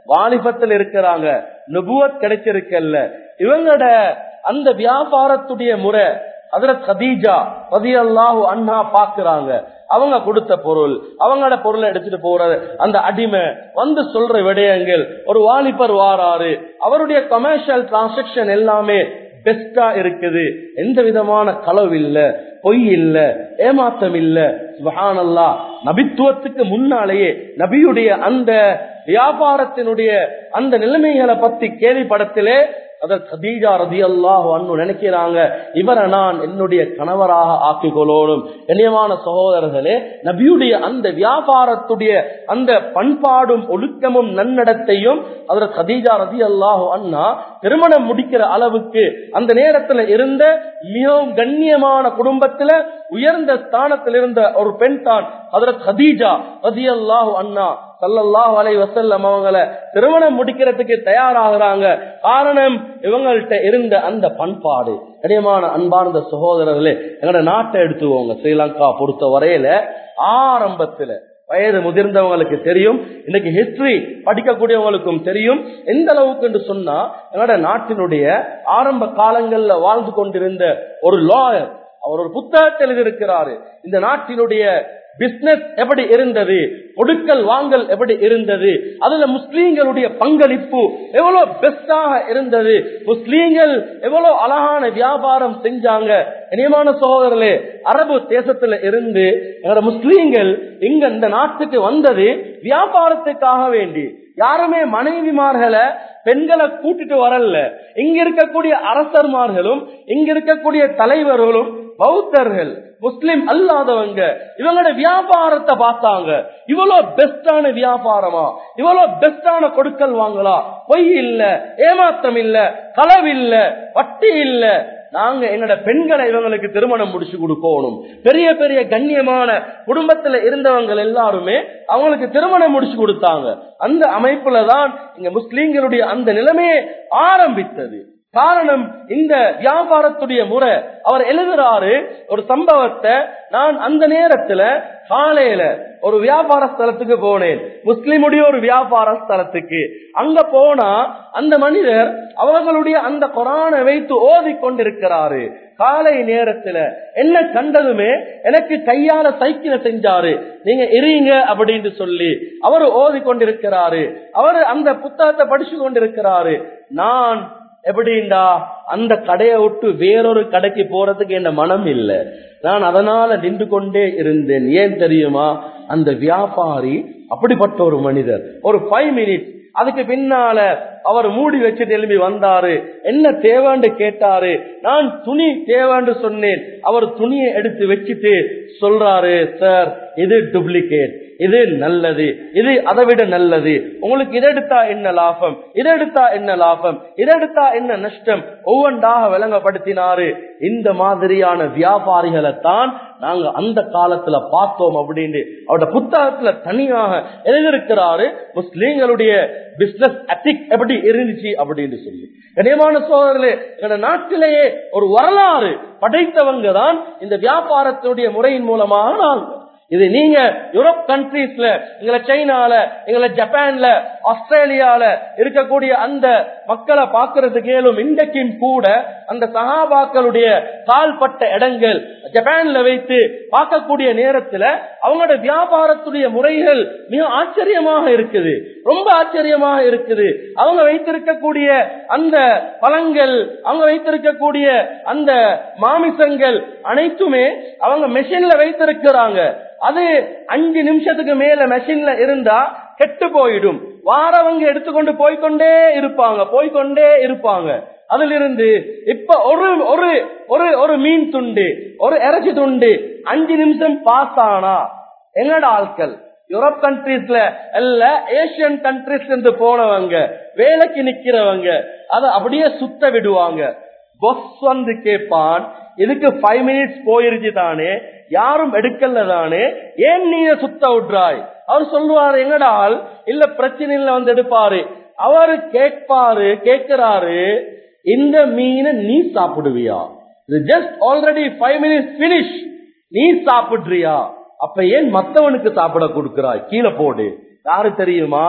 வாலிபத்தில் இருக்கிறாங்க நுபுவத் கிடைச்சிருக்கல்ல இவங்களோட அந்த வியாபாரத்துடைய முறை அதுல கதீஜா பதியல்லாஹு அண்ணா பாக்குறாங்க அவங்க கொடுத்த பொருள் அவங்களோட பொருளை எடுத்துட்டு போறது அந்த அடிமை வந்து சொல்ற விடயங்கள் ஒரு வாலிபர் வாராரு அவருடைய கமர்ஷியல் டிரான்சாக்சன் எல்லாமே பெஸ்டா இருக்குது எந்த விதமான களவு இல்ல பொய் இல்ல ஏமாத்தம் இல்ல சுபஹானல்லா நபித்துவத்துக்கு முன்னாலேயே நபியுடைய அந்த வியாபாரத்தினுடைய அந்த நிலைமைகளை பத்தி கேள்விப்படத்திலே அதற்கு கதீஜா ரதி அல்லாஹ் அண்ணு நினைக்கிறாங்க இவரை நான் என்னுடைய கணவராக ஆக்கிக் கொள்ளணும் கண்ணியமான சகோதரர்களே நபியுடைய அந்த வியாபாரத்துடைய அந்த பண்பாடும் ஒழுக்கமும் நன்னடத்தையும் அதற்கு கதீஜா ரதி அல்லாஹு அண்ணா திருமணம் முடிக்கிற அளவுக்கு அந்த நேரத்துல இருந்த மிகவும் கண்ணியமான குடும்பத்துல உயர்ந்த ஸ்தானத்தில் இருந்த ஒரு பெண் தான் அதற்கு கதீஜா ரதி அல்லாஹு அண்ணா சல்லல்லாஹு அலை வசல்லம் அவங்கள திருமணம் முடிக்கிறதுக்கு தயாராகிறாங்க காரணம் இவங்கள்ட்ட இருந்த அந்த பண்பாடு கடினமான அன்பார்ந்த சகோதரர்களே எங்களோட நாட்டை எடுத்துவோங்க ஸ்ரீலங்கா பொறுத்த வரையில ஆரம்பத்துல வயது முதிர்ந்தவங்களுக்கு தெரியும் இன்னைக்கு ஹிஸ்டரி படிக்கக்கூடியவங்களுக்கும் தெரியும் எந்த அளவுக்கு என்று சொன்னா எங்களோட நாட்டினுடைய ஆரம்ப காலங்கள்ல வாழ்ந்து கொண்டிருந்த ஒரு லாயர் அவர் ஒரு புத்தகத்தில் எழுதியிருக்கிறாரு இந்த நாட்டினுடைய பிசினஸ் எப்படி இருந்தது கொடுக்கல் வாங்கல் எப்படி இருந்தது அதுல முஸ்லீம்களுடைய பங்களிப்பு எவ்வளவு பெஸ்டாக இருந்தது முஸ்லீம்கள் எவ்வளவு அழகான வியாபாரம் செஞ்சாங்க இனியமான சகோதரர்களே அரபு தேசத்துல இருந்து எங்களோட முஸ்லீம்கள் இங்க இந்த நாட்டுக்கு வந்தது வியாபாரத்துக்காக வேண்டி யாருமே மனைவிமார்களை பெண்களை கூட்டிட்டு வரல இங்க இருக்கக்கூடிய அரசர்மார்களும் இங்க இருக்கக்கூடிய தலைவர்களும் பௌத்தர்கள் முஸ்லிம் அல்லாதவங்க இவங்களோட வியாபாரத்தை பார்த்தாங்க இவ்வளவு பெஸ்டான வியாபாரமா இவ்வளவு பெஸ்டான கொடுக்கல் வாங்கலா பொய் இல்ல ஏமாற்றம் இல்ல களவு இல்ல வட்டி இல்ல நாங்க என்னோட பெண்களை இவங்களுக்கு திருமணம் முடிச்சு கொடுக்கணும் பெரிய பெரிய கண்ணியமான குடும்பத்துல இருந்தவங்க எல்லாருமே அவங்களுக்கு திருமணம் முடிச்சு கொடுத்தாங்க அந்த அமைப்புல தான் இங்க முஸ்லீம்களுடைய அந்த நிலைமையை ஆரம்பித்தது காரணம் இந்த வியாபாரத்துடைய முறை அவர் எழுதுறாரு ஒரு சம்பவத்தை நான் அந்த நேரத்துல காலையில ஒரு வியாபார ஸ்தலத்துக்கு போனேன் முஸ்லிமுடைய ஒரு வியாபார ஸ்தலத்துக்கு அங்க போனா அந்த மனிதர் அவர்களுடைய அந்த கொரானை வைத்து ஓதி கொண்டிருக்கிறாரு காலை நேரத்துல என்ன கண்டதுமே எனக்கு கையால சைக்கிளை செஞ்சாரு நீங்க இருங்க அப்படின்னு சொல்லி அவர் ஓதி கொண்டிருக்கிறாரு அவர் அந்த புத்தகத்தை படிச்சு கொண்டிருக்கிறாரு நான் எப்படின்டா அந்த கடையை விட்டு வேறொரு கடைக்கு போறதுக்கு என்ன மனம் இல்லை நான் அதனால நின்று கொண்டே இருந்தேன் ஏன் தெரியுமா அந்த வியாபாரி அப்படிப்பட்ட ஒரு மனிதர் ஒரு ஃபைவ் மினிட்ஸ் அதுக்கு பின்னால அவர் மூடி வச்சுட்டு எழுப்பி வந்தாரு என்ன தேவைன்னு கேட்டாரு நான் துணி தேவைன்னு சொன்னேன் அவர் துணியை எடுத்து வச்சுட்டு சொல்றாரு சார் இது டூப்ளிகேட் இது நல்லது இது அதை விட நல்லது உங்களுக்கு இதை எடுத்தா என்ன லாபம் இதை எடுத்தா என்ன லாபம் இதை எடுத்தா என்ன நஷ்டம் ஒவ்வொன்றாக விளங்கப்படுத்தினாரு இந்த மாதிரியான வியாபாரிகளை தான் நாங்க அந்த காலத்துல பார்த்தோம் அப்படின்னு அவரோட புத்தகத்துல தனியாக எழுதியிருக்கிறாரு முஸ்லீம்களுடைய பிசினஸ் அத்திக் எப்படி இருந்துச்சு அப்படின்னு சொல்லி கனியமான சோதரர்களே எங்க நாட்டிலேயே ஒரு வரலாறு படைத்தவங்க தான் இந்த வியாபாரத்தினுடைய முறையின் மூலமாக நாங்க இது நீங்க யூரோப் கண்ட்ரீஸ்ல எங்களை சைனால எங்களை ஜப்பான்ல ஆஸ்திரேலியால இருக்கக்கூடிய அந்த மக்களை பாக்குறதுக்கு ஏழும் இன்றைக்கும் கூட அந்த சகாபாக்களுடைய கால்பட்ட இடங்கள் ஜப்பான்ல வைத்து பார்க்கக்கூடிய நேரத்துல அவங்களோட வியாபாரத்துடைய முறைகள் மிக ஆச்சரியமாக இருக்குது ரொம்ப ஆச்சரியமாக இருக்குது அவங்க வைத்திருக்கக்கூடிய அந்த பழங்கள் அவங்க வைத்திருக்கக்கூடிய அந்த மாமிசங்கள் அனைத்துமே அவங்க மெஷின்ல வைத்திருக்கிறாங்க அது அஞ்சு நிமிஷத்துக்கு மேல மெஷின்ல இருந்தா கெட்டு போயிடும் வாரவங்க எடுத்துக்கொண்டு போய்கொண்டே இருப்பாங்க போய்கொண்டே இருப்பாங்க அதுல இருந்து இப்ப ஒரு ஒரு ஒரு ஒரு மீன் துண்டு ஒரு இறைச்சி துண்டு அஞ்சு நிமிஷம் பாஸ் ஆனா எங்கட ஆட்கள் யூரோப் கண்ட்ரீஸ்ல அல்ல ஏசியன் கண்ட்ரீஸ் இருந்து போனவங்க வேலைக்கு நிக்கிறவங்க அதை அப்படியே சுத்த விடுவாங்க பொஸ் வந்து கேட்பான் இதுக்கு ஃபைவ் மினிட்ஸ் போயிருச்சு தானே யாரும் எடுக்கல தானே ஏன் நீ சுத்த விட்றாய் அவர் சொல்லுவாரு எங்கடால் இல்ல பிரச்சனை இல்ல வந்து எடுப்பாரு அவரு கேட்பாரு கேட்கிறாரு இந்த மீனை நீ சாப்பிடுவியா இது just already five minutes finish நீ சாப்பிடுறியா அப்ப ஏன் மத்தவனுக்கு சாப்பிட கொடுக்கிறாய் கீழே போடு யாரு தெரியுமா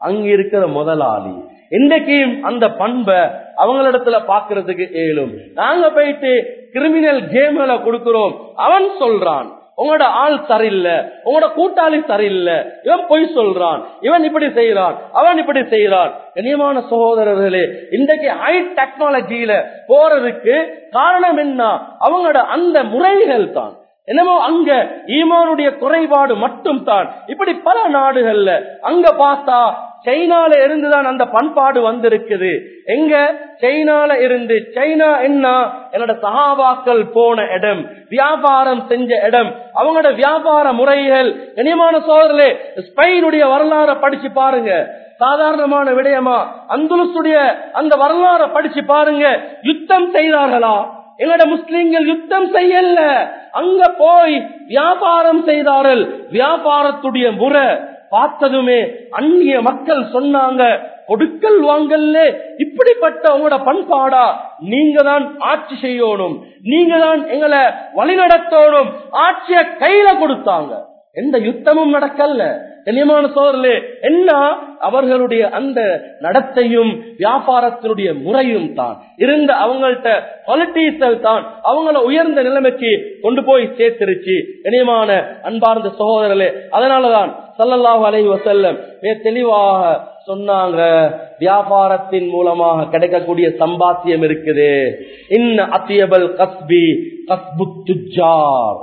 அங்க இருக்கிற முதலாளி இன்றைக்கும் அந்த பண்பை அவங்களிடத்துல பாக்குறதுக்கு இயலும் நாங்க போயிட்டு கிரிமினல் கேம்களை கொடுக்கிறோம் அவன் சொல்றான் உங்களோட ஆள் சரியில்லை உங்களோட கூட்டாளி சரியில்லை இவன் பொய் சொல்றான் இவன் இப்படி செய்யறான் அவன் இப்படி செய்யறான் கண்ணியமான சகோதரர்களே இன்றைக்கு ஹை டெக்னாலஜியில போறதுக்கு காரணம் என்ன அவங்களோட அந்த முறைகள் தான் என்னமோ அங்க ஈமானுடைய குறைபாடு மட்டும் தான் இப்படி பல நாடுகள்ல அங்க பார்த்தா சைனால இருந்துதான் அந்த பண்பாடு வந்திருக்குது எங்க சைனால இருந்து சைனா என்ன என்னோட சகாபாக்கள் போன இடம் வியாபாரம் செஞ்ச இடம் அவங்களோட வியாபார முறைகள் கனியமான சோதரே ஸ்பெயினுடைய வரலாறை படிச்சு பாருங்க சாதாரணமான விடயமா அந்துலுசுடைய அந்த வரலாறை படிச்சு பாருங்க யுத்தம் செய்தார்களா எங்களோட முஸ்லிம்கள் யுத்தம் செய்யல அங்க போய் வியாபாரம் செய்தார்கள் வியாபாரத்துடைய முறை பார்த்ததுமே அந்நிய மக்கள் சொன்னாங்க கொடுக்கல் வாங்கல்ல இப்படிப்பட்ட உங்களோட பண்பாடா நீங்க தான் ஆட்சி செய்யணும் நீங்க தான் எங்களை வழிநடத்தணும் ஆட்சிய கையில கொடுத்தாங்க எந்த யுத்தமும் நடக்கல கண்ணியமான சோழர்களே என்ன அவர்களுடைய அந்த நடத்தையும் வியாபாரத்தினுடைய முறையும் தான் இருந்த அவங்கள்ட்ட குவாலிட்டிஸல் தான் அவங்கள உயர்ந்த நிலைமைக்கு கொண்டு போய் சேர்த்திருச்சு கண்ணியமான அன்பார்ந்த சகோதரர்களே அதனாலதான் சல்லல்லாஹு அலைஹி வசல்லம் மிக தெளிவாக சொன்னாங்க வியாபாரத்தின் மூலமாக கிடைக்கக்கூடிய சம்பாத்தியம் இருக்குது இன்ன அத்தியபல் கஸ்பி கஸ்பு துஜார்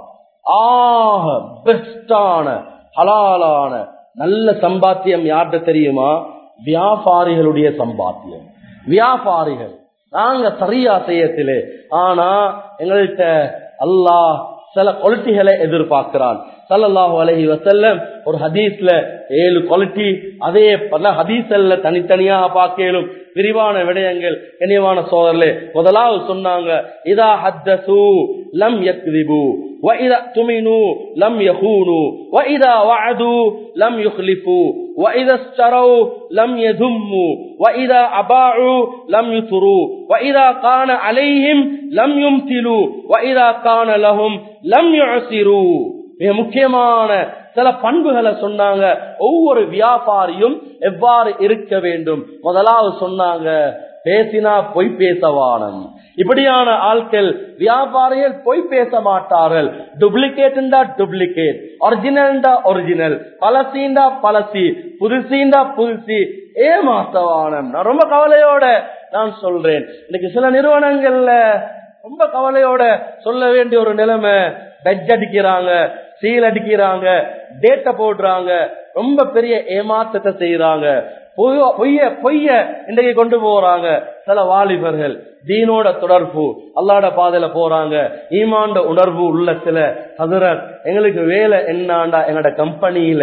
ஆக பெஸ்டான ஹலாலான நல்ல சம்பாத்தியம் யார்கிட்ட தெரியுமா வியாபாரிகளுடைய சம்பாத்தியம் வியாபாரிகள் நாங்க சரியா செய்யத்திலே ஆனா எங்கள்கிட்ட அல்லாஹ் சில குவாலிட்டிகளை எதிர்பார்க்கிறான் சல்லல்லாஹு அலஹி வசல்லம் ஒரு ஹதீஸ்ல ஏழு குவாலிட்டி அதே பல ஹதீஸ்ல தனித்தனியாக பார்க்கலும் விரிவான விடயங்கள் கண்ணியமான சோதரலே முதலாவது சொன்னாங்க இதா ஹத்தசு லம் யக்திபு وإذا اؤتمنوا لم يخونوا وإذا وعدوا لم يخلفوا وإذا اشتروا لم يذموا وإذا أباعوا لم يثروا وإذا كان عليهم لم يمثلوا وإذا كان لهم لم يعسروا மிக முக்கியமான சில பண்புகளை சொன்னாங்க ஒவ்வொரு வியாபாரியும் எவ்வாறு இருக்க வேண்டும் முதலாவது சொன்னாங்க பேசினா பொய் பேசவானம் இப்படியான ஆட்கள் வியாபாரிகள் பொய் பேச மாட்டார்கள் டூப்ளிகேட் டூப்ளிகேட் ஒரிஜினல் ஒரிஜினல் பழசீண்டா பழசி புதுசீண்டா புதுசி ஏமாத்தவானம் நான் ரொம்ப கவலையோட நான் சொல்றேன் இன்னைக்கு சில நிறுவனங்கள்ல ரொம்ப கவலையோட சொல்ல வேண்டிய ஒரு நிலைமை பெட் அடிக்கிறாங்க சீல் அடிக்கிறாங்க டேட்டை போடுறாங்க ரொம்ப பெரிய ஏமாற்றத்தை செய்யறாங்க பொய்ய பொய்ய இன்றைக்கு கொண்டு போறாங்க சில வாலிபர்கள் தீனோட தொடர்பு அல்லாட பாதையில போறாங்க ஈமாண்ட உணர்வு உள்ள சில ஹசரத் எங்களுக்கு வேலை என்னாண்டா எங்களோட கம்பெனியில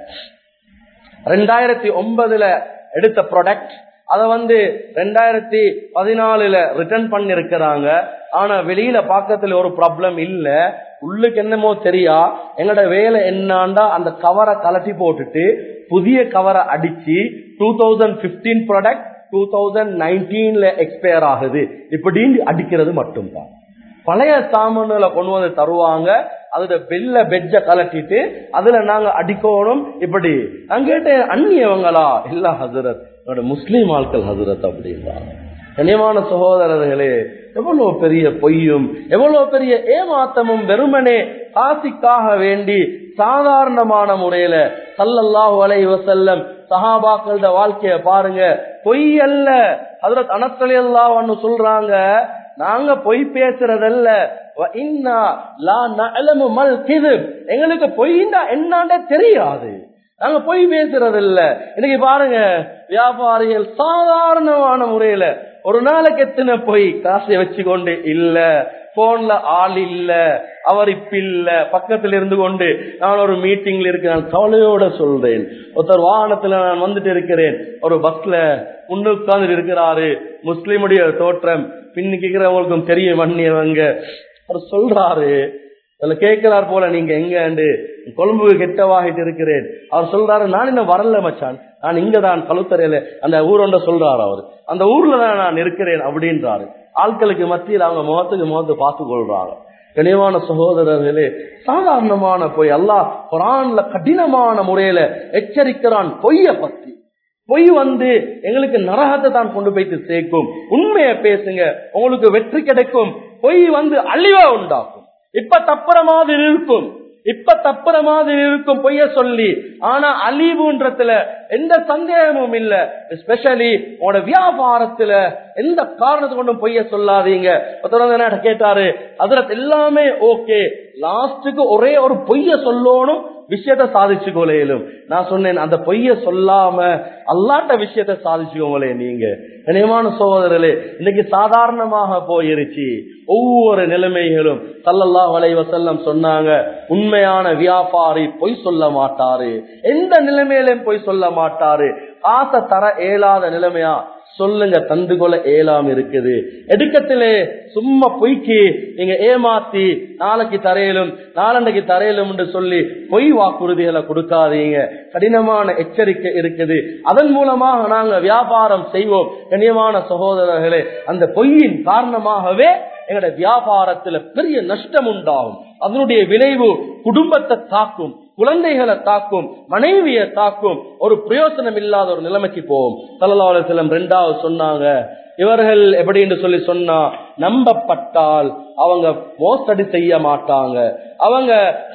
ரெண்டாயிரத்தி ஒன்பதுல எடுத்த ப்ராடக்ட் அத வந்து ரெண்டாயிரத்தி பதினாலுல ரிட்டர்ன் பண்ணிருக்கிறாங்க ஆனா வெளியில பாக்கத்துல ஒரு ப்ராப்ளம் இல்ல உள்ளுக்கு என்னமோ தெரியா எங்களோட வேலை என்னாண்டா அந்த கவரை கலட்டி போட்டுட்டு புதிய கவரை அடிச்சு two thousand fifteen product two thousand நைன்டீன்ல எக்ஸ்பயர் ஆகுது இப்படின்னு அடிக்கிறது மட்டும்தான் பழைய சாமான்களை கொண்டு வந்து தருவாங்க அதுல வெள்ள பெஜ்ஜ கலட்டிட்டு அதுல நாங்க அடிக்கணும் இப்படி நான் கேட்டேன் அந்நியவங்களா இல்ல ஹசரத் முஸ்லீம் ஆட்கள் ஹசரத் அப்படின்றாங்க கனியமான சகோதரர்களே எவ்வளவு பெரிய பொய்யும் எவ்வளவு பெரிய ஏமாத்தமும் வெறுமனே காசிக்காக வேண்டி சாதாரணமான முறையில சல்லல்லாஹு அலைஹி வசல்லம் சஹாபாக்களோட வாழ்க்கைய பாருங்க பொய் அல்ல அதுல அனத்தலி அல்லாஹ் சொல்றாங்க நாங்க பொய் பேசுறதல்ல எங்களுக்கு பொய்னா என்னாண்டே தெரியாது நாங்க பொய் பேசுறது இல்ல இன்னைக்கு பாருங்க வியாபாரிகள் சாதாரணமான முறையில ஒரு நாளைக்கு எத்தனை பொய் காசை வச்சுக்கொண்டு இல்ல போன்ல ஆள் இல்ல அவர் இப்ப இல்ல பக்கத்துல இருந்து கொண்டு நான் ஒரு மீட்டிங்ல இருக்கிறேன் கவலையோட சொல்றேன் ஒருத்தர் வாகனத்துல நான் வந்துட்டு இருக்கிறேன் ஒரு பஸ்ல முன்னு உட்கார்ந்து இருக்கிறாரு முஸ்லிமுடைய தோற்றம் பின்னிக்கிறவங்களுக்கும் தெரியும் வன்னியவங்க அவர் சொல்றாரு அதுல கேட்கிறார் போல நீங்க எங்க கொழும்பு கெட்டவாகிட்டு இருக்கிறேன் அவர் சொல்றாரு நான் இன்னும் வரல மச்சான் நான் இங்கதான் கழுத்தறையில அந்த ஊரோண்ட சொல்றாரு அவர் அந்த ஊர்ல தான் நான் இருக்கிறேன் அப்படின்றாரு ஆட்களுக்கு மத்தியில் அவங்க முகத்துக்கு முகத்து பார்த்து கொள்றாங்க கனிவான சகோதரர்களே சாதாரணமான பொய் அல்லாஹ் குரான்ல கடினமான முறையில எச்சரிக்கிறான் பொய்ய பத்தி பொய் வந்து எங்களுக்கு நரகத்தை தான் கொண்டு போயிட்டு சேர்க்கும் உண்மையை பேசுங்க உங்களுக்கு வெற்றி கிடைக்கும் பொய் வந்து அழிவா உண்டாக்கும் இப்ப தப்புற மாதிரி இருக்கும் இப்ப தப்புற மாதிரி இருக்கும் பொய்ய சொல்லி ஆனா அழிவுன்றதுல எந்த சந்தேகமும் இல்ல எஸ்பெஷலி உங்களோட வியாபாரத்துல எந்த காரணத்தை கொண்டும் பொய்ய சொல்லாதீங்க ஒருத்தர் என்ன கேட்டாரு அதுல எல்லாமே ஓகே லாஸ்டுக்கு ஒரே ஒரு பொய்ய சொல்லணும் விஷயத்த சாதிச்சுக்கோலேலும் நான் சொன்னேன் அந்த பொய்ய சொல்லாம அல்லாட்ட விஷயத்த சாதிச்சுக்கோங்களே நீங்க கனியமான சகோதரர்களே இன்னைக்கு சாதாரணமாக போயிருச்சு ஒவ்வொரு நிலைமைகளும் சல்லல்லா வலைவசல்லம் சொன்னாங்க உண்மையான வியாபாரி பொய் சொல்ல மாட்டாரு எந்த நிலைமையிலும் பொய் சொல்ல மாட்டாரு ஆசை தர இயலாத நிலைமையா சொல்லுங்க தந்து கொள்ள ஏலாம் இருக்குது எடுக்கத்திலே சும்மா பொய்க்கு நீங்க ஏமாத்தி நாளைக்கு தரையிலும் நாளண்டைக்கு தரையிலும் என்று சொல்லி பொய் வாக்குறுதிகளை கொடுக்காதீங்க கடினமான எச்சரிக்கை இருக்குது அதன் மூலமாக நாங்க வியாபாரம் செய்வோம் கண்ணியமான சகோதரர்களே அந்த பொய்யின் காரணமாகவே எங்களோட வியாபாரத்துல பெரிய நஷ்டம் உண்டாகும் அதனுடைய விளைவு குடும்பத்தை தாக்கும் குழந்தைகளை தாக்கும் மனைவியை தாக்கும் ஒரு பிரயோசனம் இல்லாத ஒரு நிலைமைக்கு போகும் தலலாவலம் ரெண்டாவது சொன்னாங்க இவர்கள் எப்படின்னு சொல்லி சொன்னா நம்பப்பட்டால் அவங்க மோசடி செய்ய மாட்டாங்க அவங்க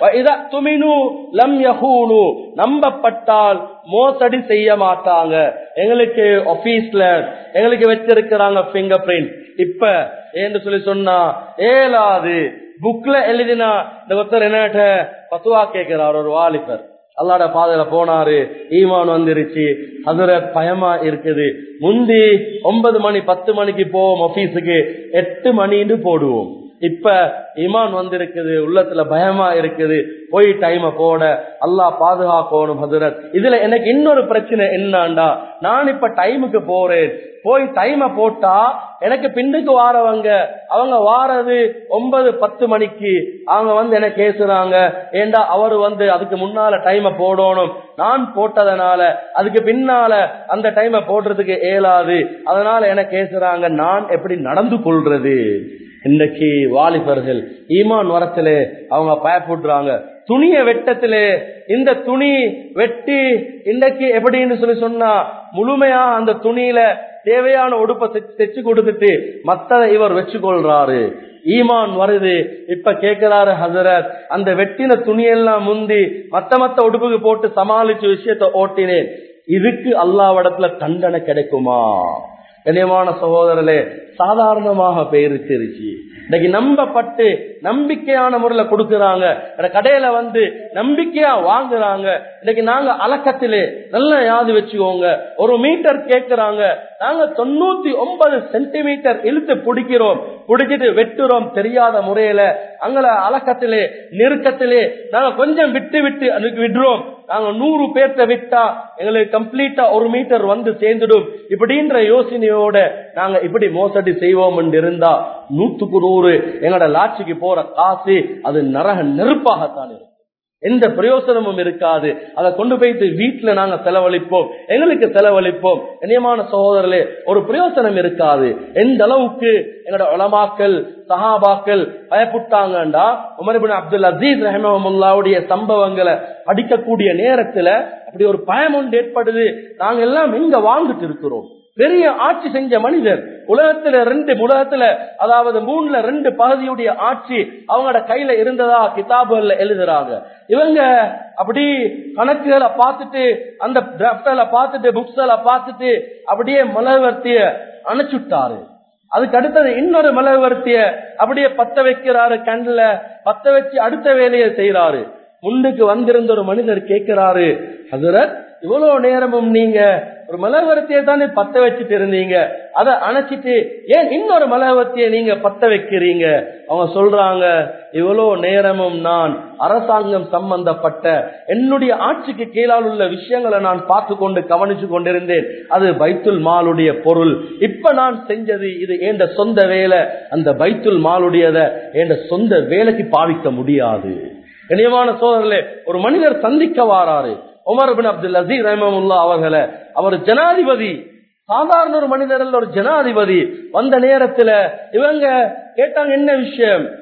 துமினு லம் யஹூனு நம்பப்பட்டால் மோசடி செய்ய மாட்டாங்க எங்களுக்கு ஆபீஸ்ல எங்களுக்கு வச்சிருக்கிறாங்க பிங்கர் பிரிண்ட் இப்ப ஏன்னு சொல்லி சொன்னா ஏலாது புக்ல எழுதினா இந்த ஒருத்தர் என்ன பத்துவா கேட்கிறார் ஒரு வாலிபர் அல்லாட பாதையில போனாரு ஈமான் வந்துருச்சு அதுல பயமா இருக்குது முந்தி ஒன்பது மணி பத்து மணிக்கு போவோம் ஆபீஸுக்கு எட்டு மணின்னு போடுவோம் இப்ப இமான் வந்திருக்குது உள்ளத்துல பயமா இருக்குது போய் டைம போட அல்லாஹ் பாதுகாக்கணும் ஹசரத் இதுல எனக்கு இன்னொரு பிரச்சனை என்னண்டா நான் இப்ப டைமுக்கு போறேன் போய் டைம போட்டா எனக்கு பின்னுக்கு வாரவங்க அவங்க வாரது ஒன்பது பத்து மணிக்கு அவங்க வந்து என்ன கேசுறாங்க ஏண்டா அவரு வந்து அதுக்கு முன்னால டைம போடணும் நான் போட்டதனால அதுக்கு பின்னால அந்த டைம போடுறதுக்கு இயலாது அதனால என்ன கேசுறாங்க நான் எப்படி நடந்து கொள்றது இன்னைக்கு வாலிபர்கள் ஈமான் வரத்திலே அவங்க பயப்படுறாங்க துணிய வெட்டத்திலே இந்த துணி வெட்டி இன்னைக்கு எப்படின்னு சொல்லி சொன்னா முழுமையா அந்த துணியில தேவையான உடுப்பை தைச்சு கொடுத்துட்டு மத்ததை இவர் வச்சு கொள்றாரு ஈமான் வருது இப்ப கேக்குறாரு ஹசரத் அந்த வெட்டின துணியெல்லாம் முந்தி மத்த மத்த உடுப்புக்கு போட்டு சமாளிச்ச விஷயத்த ஓட்டினேன் இதுக்கு அல்லாவிடத்துல தண்டனை கிடைக்குமா கண்ணியமான சகோதரர்களே சாதாரணமாக பெயரிச்சிருச்சு இன்னைக்கு நம்பப்பட்டு நம்பிக்கையான முறையில கொடுக்கறாங்க கடையில வந்து நம்பிக்கையா வாங்குறாங்க இன்னைக்கு நாங்க அலக்கத்திலே நல்ல யாது வச்சுக்கோங்க ஒரு மீட்டர் கேட்கிறாங்க நாங்க தொண்ணூத்தி ஒன்பது சென்டிமீட்டர் இழுத்து பிடிக்கிறோம் பிடிச்சிட்டு வெட்டுறோம் தெரியாத முறையில அங்கள அலக்கத்திலே நெருக்கத்திலே நாங்க கொஞ்சம் விட்டு விட்டு விடுறோம் நாங்க நூறு பேர்த்த விட்டா எங்களுக்கு கம்ப்ளீட்டா ஒரு மீட்டர் வந்து சேர்ந்துடும் இப்படின்ற யோசனையோட நாங்க இப்படி மோசடி செய்வோம் இருந்தா நூத்துக்கு நூறு எங்களோட லாட்சிக்கு போற காசு அது நரக நெருப்பாகத்தான் இருக்கும் எந்த பிரயோசனமும் இருக்காது அதை கொண்டு போயிட்டு வீட்டுல நாங்க செலவழிப்போம் எங்களுக்கு செலவழிப்போம் இனியமான சகோதரர்களே ஒரு பிரயோசனம் இருக்காது எந்த அளவுக்கு எங்களோட உலமாக்கள் சஹாபாக்கள் பயப்பட்டாங்கண்டா உமர்பின் அப்துல் அசீஸ் ரஹமுல்லாவுடைய சம்பவங்களை படிக்கக்கூடிய நேரத்துல அப்படி ஒரு பயம் ஒன்று ஏற்படுது நாங்க எல்லாம் எங்க வாழ்ந்துட்டு இருக்கிறோம் பெரிய ஆட்சி செஞ்ச மனிதர் உலகத்துல ரெண்டு உலகத்துல அதாவது மூணுல ரெண்டு பகுதியுடைய ஆட்சி அவங்களோட கையில இருந்ததா கிதாபுகள்ல எழுதுறாங்க இவங்க அப்படி கணக்குகளை பார்த்துட்டு அந்த டிராப்ட்ல பார்த்துட்டு புக்ஸ்ல பார்த்துட்டு அப்படியே மலவர்த்திய அணைச்சுட்டாரு அதுக்கு அடுத்தது இன்னொரு மலவர்த்திய அப்படியே பத்த வைக்கிறாரு கண்ணுல பத்த வச்சு அடுத்த வேலையை செய்யறாரு முன்னுக்கு வந்திருந்த ஒரு மனிதர் கேட்கிறாரு ஹசரத் இவ்வளவு நேரமும் நீங்க ஒரு மலவரத்தியை தானே பத்த வச்சுட்டு இருந்தீங்க அதை அணைச்சிட்டு ஏன் இன்னொரு மலவரத்திய நீங்க பத்த வைக்கிறீங்க அவங்க சொல்றாங்க இவ்வளவு நேரமும் நான் அரசாங்கம் சம்பந்தப்பட்ட என்னுடைய ஆட்சிக்கு கீழால் உள்ள விஷயங்களை நான் பார்த்து கொண்டு கவனிச்சு கொண்டிருந்தேன் அது பைத்துல் மாலுடைய பொருள் இப்ப நான் செஞ்சது இது என்ற சொந்த வேலை அந்த பைத்துல் மாலுடையத என்ற சொந்த வேலைக்கு பாவிக்க முடியாது கனியமான சோதரிலே ஒரு மனிதர் சந்திக்க வாராரு உமர் பின் அப்துல் அசீஸ் ரஹமுல்லா அவர்களை அவர் ஜனாதிபதி சாதாரண ஒரு மனிதர் ஒரு ஜனாதிபதி வந்த நேரத்துல இவங்க கேட்டாங்க என்ன விஷயம்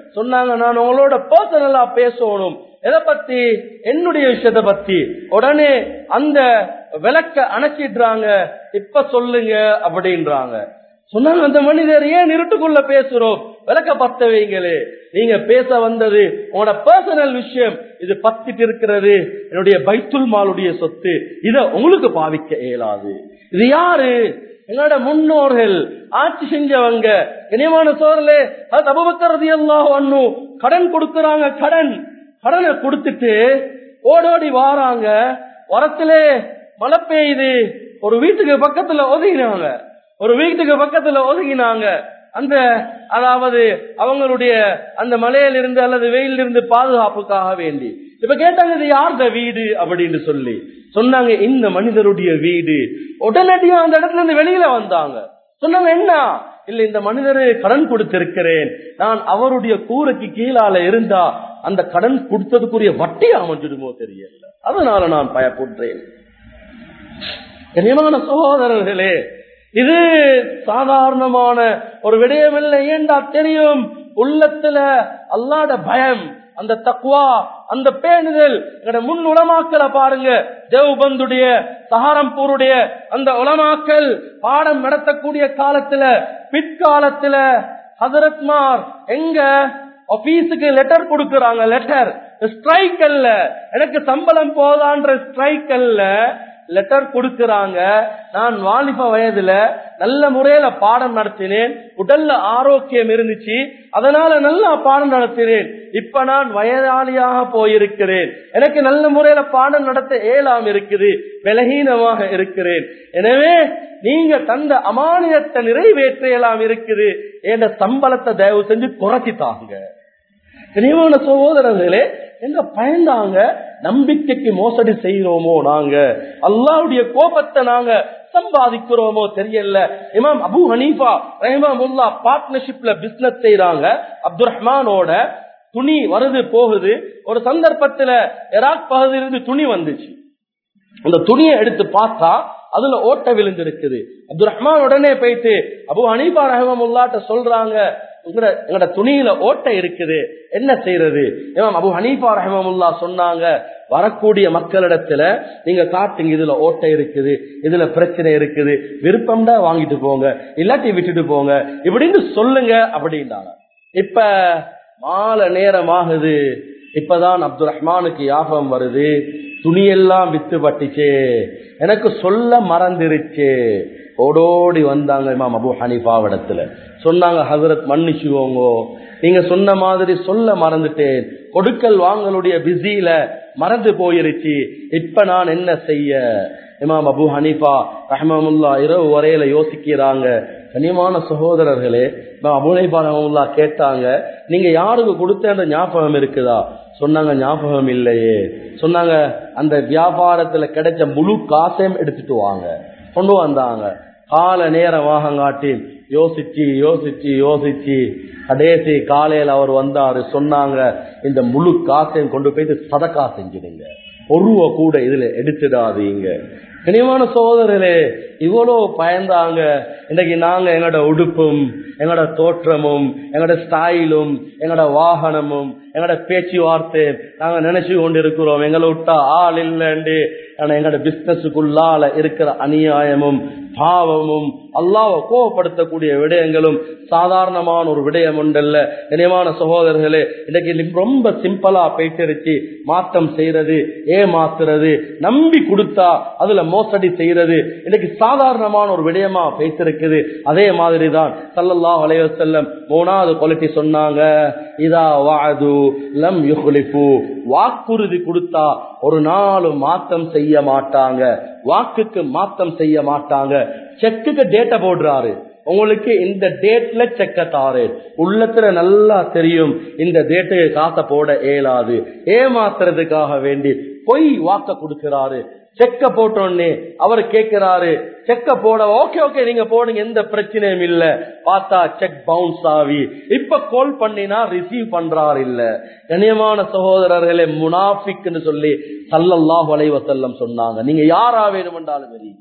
சொன்னாங்க நான் உங்களோட பர்சனலா பேசணும் எதை பத்தி என்னுடைய விஷயத்தை பத்தி உடனே அந்த விளக்க அணைச்சிடுறாங்க இப்ப சொல்லுங்க அப்படின்றாங்க சொன்னாங்க அந்த மனிதர் ஏன் இருட்டுக்குள்ள பேசுறோம் விளக்க பத்த வைங்களே நீங்க பேச வந்தது உங்களோட பர்சனல் விஷயம் இது பத்திட்டு இருக்கிறது என்னுடைய பைத்துல் மாலுடைய சொத்து இத உங்களுக்கு பாவிக்க இயலாது இது யாரு எங்களோட முன்னோர்கள் ஆட்சி செஞ்சவங்க இனியமான சோழலே அது அபுபக்கரதி எல்லாம் ஒண்ணு கடன் கொடுக்கறாங்க கடன் கடனை கொடுத்துட்டு ஓடோடி வாராங்க வரத்திலே மழை பெய்யுது ஒரு வீட்டுக்கு பக்கத்துல ஒதுங்கினாங்க ஒரு வீட்டுக்கு பக்கத்துல ஒதுங்கினாங்க அந்த அதாவது அவங்களுடைய அந்த மலையில இருந்து அல்லது வெயிலிருந்து இருந்து பாதுகாப்புக்காக வேண்டி இப்ப கேட்டாங்க இது யார்த வீடு அப்படின்னு சொல்லி சொன்னாங்க இந்த மனிதருடைய வீடு உடனடியா அந்த இடத்துல இருந்து வெளியில வந்தாங்க சொன்னாங்க என்ன இல்ல இந்த மனிதரு கடன் கொடுத்திருக்கிறேன் நான் அவருடைய கூரைக்கு கீழால இருந்தா அந்த கடன் கொடுத்ததுக்குரிய வட்டி அமைஞ்சிடுமோ தெரியல அதனால நான் பயப்படுறேன் கனியமான சகோதரர்களே இது சாதாரணமான ஒரு விடயமில்லை ஏண்டா தெரியும் உள்ளத்துல அல்லாட பயம் அந்த தக்குவா அந்த பேணுதல் எங்கட முன் உலமாக்களை பாருங்க தேவ்பந்துடைய சஹாரம்பூருடைய அந்த உலமாக்கள் பாடம் நடத்தக்கூடிய காலத்துல பிற்காலத்துல ஹசரத்மார் எங்க ஆபீஸுக்கு லெட்டர் கொடுக்கறாங்க லெட்டர் ஸ்ட்ரைக் அல்ல எனக்கு சம்பளம் போதான்ற ஸ்ட்ரைக் அல்ல லெட்டர் கொடுக்கறாங்க நான் வாலிப வயதுல நல்ல முறையில பாடம் நடத்தினேன் உடல்ல ஆரோக்கியம் இருந்துச்சு அதனால நல்லா பாடம் நடத்தினேன் இப்ப நான் வயதாளியாக போயிருக்கிறேன் எனக்கு நல்ல முறையில பாடம் நடத்த ஏலாம் இருக்குது பலகீனமாக இருக்கிறேன் எனவே நீங்க தந்த அமானியத்தை நிறைவேற்றையலாம் இருக்குது என்ற சம்பளத்தை தயவு செஞ்சு குறைச்சி தாங்க கனிவான சகோதரர்களே எங்க பயந்தாங்க நம்பிக்கைக்கு மோசடி செய்யறோமோ நாங்க அல்லாவுடைய கோபத்தை நாங்க சம்பாதிக்கிறோமோ தெரியல இமாம் அபு ஹனீஃபா ரஹிமாமுல்லா பார்ட்னர்ஷிப்ல பிசினஸ் செய்யறாங்க அப்துல் ரஹ்மானோட துணி வருது போகுது ஒரு சந்தர்ப்பத்துல எராக் பகுதியிலிருந்து துணி வந்துச்சு அந்த துணியை எடுத்து பார்த்தா அதுல ஓட்ட விழுந்திருக்குது அப்துல் ரஹ்மான் உடனே போயிட்டு அபு ஹனீபா ரஹமுல்லாட்ட சொல்றாங்க எங்கட துணியில ஓட்டை இருக்குது என்ன செய்யறது இமாம் அபு ஹனீஃபா ரஹமுல்லா சொன்னாங்க வரக்கூடிய மக்களிடத்துல நீங்க காட்டுங்க இதுல ஓட்டை இருக்குது இதுல பிரச்சனை இருக்குது விருப்பம்டா வாங்கிட்டு போங்க இல்லாட்டி விட்டுட்டு போங்க இப்படின்னு சொல்லுங்க அப்படின்னாங்க இப்ப மாலை நேரம் ஆகுது இப்பதான் அப்துல் ரஹ்மானுக்கு யாபம் வருது துணியெல்லாம் வித்து பட்டுச்சு எனக்கு சொல்ல மறந்துருச்சு ஓடோடி வந்தாங்க இமாம் அபு ஹனிஃபாவிடத்துல சொன்னாங்க ஹசரத் மன்னிச்சுவோங்க நீங்க சொன்ன மாதிரி சொல்ல மறந்துட்டேன் கொடுக்கல் வாங்கலுடைய பிஸியில மறந்து போயிருச்சு இப்ப நான் என்ன செய்ய இமாம் அபு ஹனீஃபா ரஹமமுல்லா இரவு வரையில யோசிக்கிறாங்க கனியமான சகோதரர்களே அபு ஹனீஃபா ரஹமுல்லா கேட்டாங்க நீங்க யாருக்கு கொடுத்த ஞாபகம் இருக்குதா சொன்னாங்க ஞாபகம் இல்லையே சொன்னாங்க அந்த வியாபாரத்துல கிடைச்ச முழு காசையும் எடுத்துட்டு வாங்க கொண்டு வந்தாங்க கால நேரம் வாகங்காட்டி யோசிச்சு யோசிச்சு யோசிச்சு கடைசி காலையில அவர் வந்தாரு சொன்னாங்க இந்த முழு காசையும் கொண்டு போயிட்டு சதக்கா செஞ்சிடுங்க ஒருவ கூட இதுல எடுத்துடாதீங்க கனியமான சோதரர்களே இவ்வளவு பயந்தாங்க இன்னைக்கு நாங்க எங்களோட உடுப்பும் எங்களோட தோற்றமும் எங்களோட ஸ்டைலும் எங்களோட வாகனமும் எங்களோட பேச்சுவார்த்தை நாங்க நினைச்சு கொண்டு இருக்கிறோம் எங்களை விட்டா ஆள் இல்லைண்டு ஆனா எங்களோட பிசினஸுக்குள்ளால இருக்கிற அநியாயமும் பாவமும் அல்லாவை கோவப்படுத்தக்கூடிய விடயங்களும் சாதாரணமான ஒரு விடயம் உண்டல்ல இனியமான சகோதரர்களே இன்னைக்கு ரொம்ப சிம்பிளா போயிட்டு மாற்றம் செய்யறது ஏமாத்துறது நம்பி கொடுத்தா அதுல மோசடி செய்யறது இன்னைக்கு சாதாரணமான ஒரு விடயமா பேசிருக்குது அதே மாதிரி தான் சல்லல்லா வலைய செல்லம் மூணாவது குவாலிட்டி சொன்னாங்க இதா வாது லம் யுஹ்லிஃபு வாக்குறுதி கொடுத்தா ஒரு நாளும் மாத்தம் செய்ய மாட்டாங்க வாக்குக்கு மாத்தம் செய்ய மாட்டாங்க செக்குக்கு டேட்டா போடுறாரு உங்களுக்கு இந்த டேட்ல செக்க தாரு உள்ளத்துல நல்லா தெரியும் இந்த டேட்டுக்கு காசை போட இயலாது ஏமாத்துறதுக்காக வேண்டி பொய் வாக்க கொடுக்கிறாரு செக்க போட்டோன்னே அவர் கேட்கிறாரு செக்க போட ஓகே ஓகே நீங்க போடுங்க எந்த பிரச்சனையும் இல்ல பார்த்தா செக் பவுன்ஸ் ஆகி இப்ப கால் பண்ணினா ரிசீவ் பண்றாரு இல்ல கண்ணியமான சகோதரர்களே முனாஃபிக்னு சொல்லி சல்லல்லாஹு அலைஹி வஸல்லம் சொன்னாங்க நீங்க யாரா வேணுமென்றாலும் வரீங்க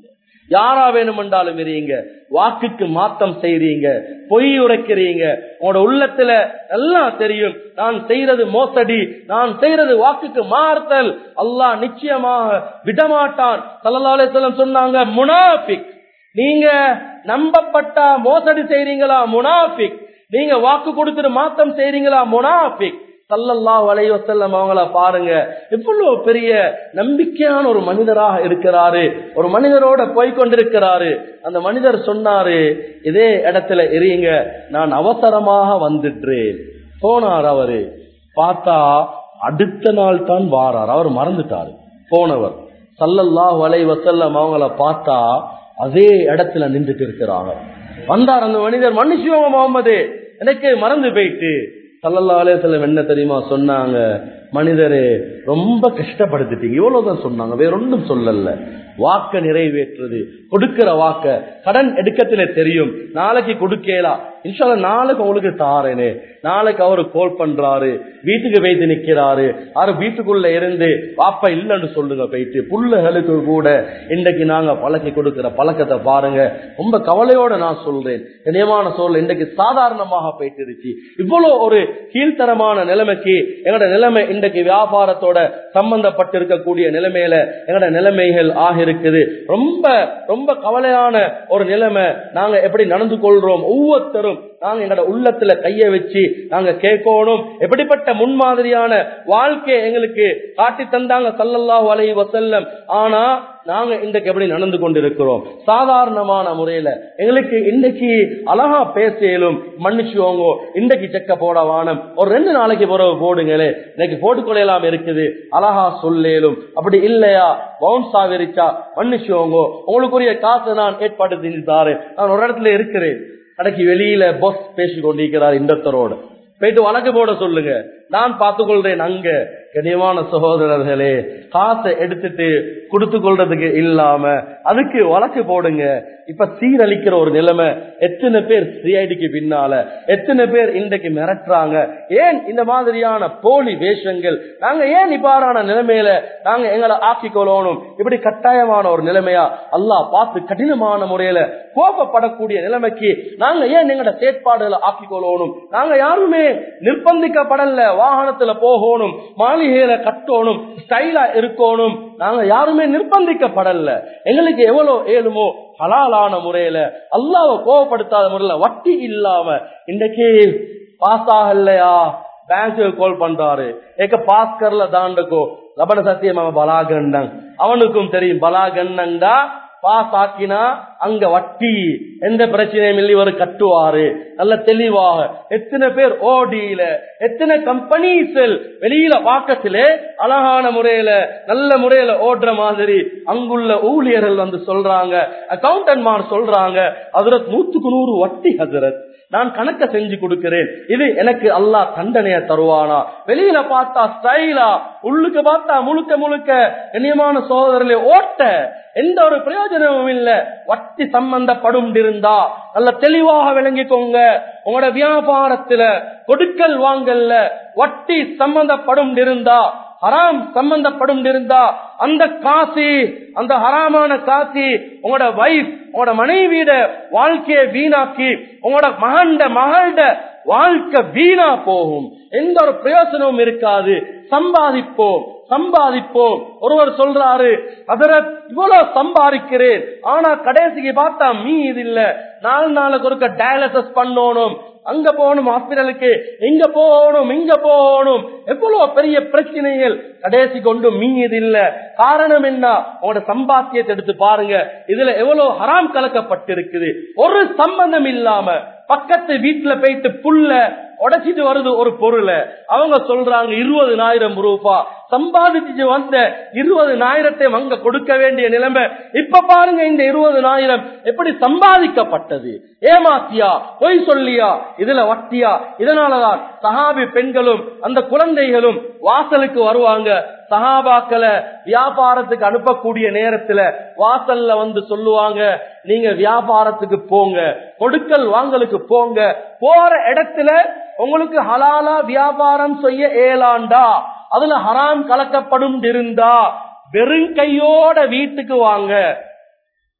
யாரா வேணுமென்றாலும் இருங்க வாக்குக்கு மாத்தம் செய்றீங்க பொய் உரைக்கிறீங்க உங்களோட உள்ளத்துல எல்லாம் தெரியும் நான் செய்யறது மோசடி நான் செய்யறது வாக்குக்கு மாறுதல் அல்லாஹ் நிச்சயமாக விடமாட்டான் சல்லல்லாஹு அலைஹி வஸல்லம் சொன்னாங்க முனாஃபிக் நீங்க நம்பப்பட்டா மோசடி செய்றீங்களா முனாஃபிக் நீங்க வாக்கு கொடுத்துட்டு மாத்தம் செய்றீங்களா முனாஃபிக் சல்லல்லாஹு அலைஹி வஸல்லம் அவங்கள பாருங்க எவ்வளவு பெரிய நம்பிக்கையான ஒரு மனிதராக இருக்கிறாரு ஒரு மனிதரோட போய் கொண்டிருக்கிறாரு அந்த மனிதர் சொன்னாரு இதே இடத்துல எரியுங்க நான் அவசரமாக வந்துட்டேன் போனார் அவரு பார்த்தா அடுத்த நாள் தான் வாரார் அவர் மறந்துட்டாரு போனவர் சல்லல்லாஹு அலைஹி வஸல்லம் அவங்கள பார்த்தா அதே இடத்துல நின்றுட்டு இருக்கிறாங்க வந்தார் அந்த மனிதர் மன்னிச்சுவாங்க முகமது எனக்கு மறந்து போயிட்டு சல்லல்லா அலையம் என்ன தெரியுமா சொன்னாங்க மனிதரே ரொம்ப கஷ்டப்படுத்திட்டீங்க இவ்வளவுதான் சொன்னாங்க வேற ஒன்றும் சொல்லல வாக்க நிறைவேற்றுறது கொடுக்கிற வாக்க கடன் எடுக்கத்துல தெரியும் நாளைக்கு கொடுக்கலாம் இன்ஷால்ல நாளைக்கு உங்களுக்கு தாரேனே நாளைக்கு அவரு கோல் பண்றாரு வீட்டுக்கு போயிட்டு நிக்கிறாரு அவரு வீட்டுக்குள்ள இருந்து பாப்பா இல்லைன்னு சொல்லுங்க போயிட்டு புள்ளைகளுக்கு கூட இன்றைக்கு நாங்க பழக்கி கொடுக்கிற பழக்கத்தை பாருங்க ரொம்ப கவலையோட நான் சொல்றேன் நியமான சூழல் இன்றைக்கு சாதாரணமாக போயிட்டு இருச்சு இவ்வளவு ஒரு கீழ்த்தரமான நிலைமைக்கு எங்களோட நிலைமை இன்றைக்கு வியாபாரத்தோட சம்பந்தப்பட்டிருக்கக்கூடிய நிலைமையில எங்களோட நிலைமைகள் ஆக இருக்குது ரொம்ப ரொம்ப கவலையான ஒரு நிலைமை நாங்க எப்படி நடந்து கொள்றோம் ஒவ்வொருத்தரும் நாங்க எங்களோட உள்ளத்துல கைய வச்சு நாங்க கேட்கணும் எப்படிப்பட்ட முன்மாதிரியான வாழ்க்கையை எங்களுக்கு காட்டி தந்தாங்க சல்லல்லாஹு அலைஹி வஸல்லம் ஆனா நாங்க இன்றைக்கு எப்படி நடந்து கொண்டிருக்கிறோம் சாதாரணமான முறையில எங்களுக்கு இன்னைக்கு அழகா பேசலும் மன்னிச்சுவோங்க இன்றைக்கு செக்க போட வானம் ஒரு ரெண்டு நாளைக்கு பிறகு போடுங்களே இன்னைக்கு போட்டுக்கொள்ளலாம் இருக்குது அழகா சொல்லேலும் அப்படி இல்லையா பவுன்ஸ் ஆகிருச்சா மன்னிச்சுவோங்க உங்களுக்குரிய காசை நான் ஏற்பாடு செஞ்சு தாரேன் நான் ஒரு இடத்துல இருக்கிறேன் கடைக்கு வெளியில பஸ் பேசி கொண்டிருக்கிறார் இந்தத்தரோடு போயிட்டு வழக்கு போட சொல்லுங்க நான் பார்த்துக் கொள்றேன் அங்க கனியமான சகோதரர்களே காசை எடுத்துட்டு கொடுத்து கொள்றதுக்கு இல்லாம அதுக்கு வழக்கு போடுங்க இப்ப சீரழிக்கிற ஒரு நிலைமை எத்தனை பேர் சிஐடிக்கு பின்னால எத்தனை பேர் இன்றைக்கு மிரட்டுறாங்க ஏன் இந்த மாதிரியான போலி வேஷங்கள் நாங்க ஏன் இவ்வாறான நிலைமையில நாங்க எங்களை ஆக்கிக் கொள்ளணும் இப்படி கட்டாயமான ஒரு நிலைமையா அல்லாஹ் பார்த்து கடினமான முறையில கோபப்படக்கூடிய நிலைமைக்கு நாங்க ஏன் எங்களோட செயற்பாடுகளை ஆக்கிக் கொள்ளணும் நாங்க யாருமே நிர்பந்திக்கப்படல வாகனத்துல போகணும் மாளிகையில கட்டணும் ஸ்டைலா இருக்கணும் நாங்க யாருமே நிர்பந்திக்கப்படல எங்களுக்கு எவ்வளவு ஏழுமோ ஹலாலான முறையில அல்லாவை கோவப்படுத்தாத முறையில வட்டி இல்லாம இன்றைக்கு பாஸ் ஆகலையா பேங்க்கு கால் பண்றாரு ஏக்க பாஸ்கர்ல தாண்டக்கோ லபன சத்தியம் அவன் பலாகண்டங் அவனுக்கும் தெரியும் பலாகண்டா பாஸ் ஆக்கினா அங்க வட்டி எந்த பிரச்சனையும் இல்லை இவர் கட்டுவாரு நல்ல தெளிவாக எத்தனை பேர் ஓடியில எத்தனை கம்பெனிஸ் வெளியில வாக்கத்திலே அழகான முறையில நல்ல முறையில ஓடுற மாதிரி அங்குள்ள ஊழியர்கள் வந்து சொல்றாங்க அக்கௌண்டன்ட்மார் சொல்றாங்க ஹசரத் நூத்துக்கு நூறு வட்டி ஹசரத் நான் கணக்க செஞ்சு கொடுக்கிறேன் இது எனக்கு அல்லாஹ் தண்டனைய தருவானா வெளியில பார்த்தா ஸ்டைலா உள்ளுக்கு பார்த்தா முழுக்க முழுக்க கண்ணியமான சோதரர்களை ஓட்ட எந்த ஒரு பிரயோஜனமும் இல்ல வட்டி சம்பந்தப்படும் இருந்தா நல்ல தெளிவாக விளங்கிக்கோங்க உங்களோட வியாபாரத்துல கொடுக்கல் வாங்கல்ல வட்டி சம்பந்தப்படும் இருந்தா ஹராம் சம்பந்தப்படும் இருந்தா அந்த காசி அந்த ஹராமான காசி உங்களோட வைஃப் உங்களோட மனைவியிட வாழ்க்கையை வீணாக்கி உங்களோட மகண்ட மகள்ட வாழ்க்கை வீணா போகும் எந்த ஒரு பிரயோசனமும் இருக்காது சம்பாதிப்போம் சம்பாதிப்போம் ஒருவர் சொல்றாரு அதரத் இவ்வளவு சம்பாதிக்கிறேன் ஆனா கடைசிக்கு பார்த்தா மீ இது இல்ல நாலு நாளுக்கு ஒருக்க டயாலிசிஸ் பண்ணணும் அங்க போகணும் ஹாஸ்பிட்டலுக்கு இங்க போகணும் இங்க போகணும் எவ்வளவு பெரிய பிரச்சனைகள் கடைசி கொண்டு மீது இல்ல காரணம் என்ன உங்களோட சம்பாத்தியத்தை எடுத்து பாருங்க இதுல எவ்வளவு ஹராம் கலக்கப்பட்டிருக்குது ஒரு சம்பந்தம் இல்லாம பக்கத்து வீட்டுல போயிட்டு புல்ல உடைச்சிட்டு வருது ஒரு பொருளை அவங்க சொல்றாங்க இருபதுனாயிரம் ரூபாய் சம்பாதிச்சு வந்த இருபதுனாயிரத்தை அங்க கொடுக்க வேண்டிய நிலைமை இப்ப பாருங்க இந்த இருபதுனாயிரம் எப்படி சம்பாதிக்கப்பட்டது ஏமாத்தியா பொய் சொல்லியா இதுல வட்டியா இதனாலதான் சஹாபி பெண்களும் அந்த குழந்தைகளும் வாசலுக்கு வருவாங்க சஹாபாக்களை வியாபாரத்துக்கு அனுப்பக்கூடிய நேரத்துல வாசல்ல வந்து சொல்லுவாங்க நீங்க வியாபாரத்துக்கு போங்க கொடுக்கல் வாங்கலுக்கு போங்க போற இடத்துல உங்களுக்கு ஹலாலா வியாபாரம் செய்ய ஏலாண்டா அதுல ஹராம் கலக்கப்படும் இருந்தா வெறும் கையோட வீட்டுக்கு வாங்க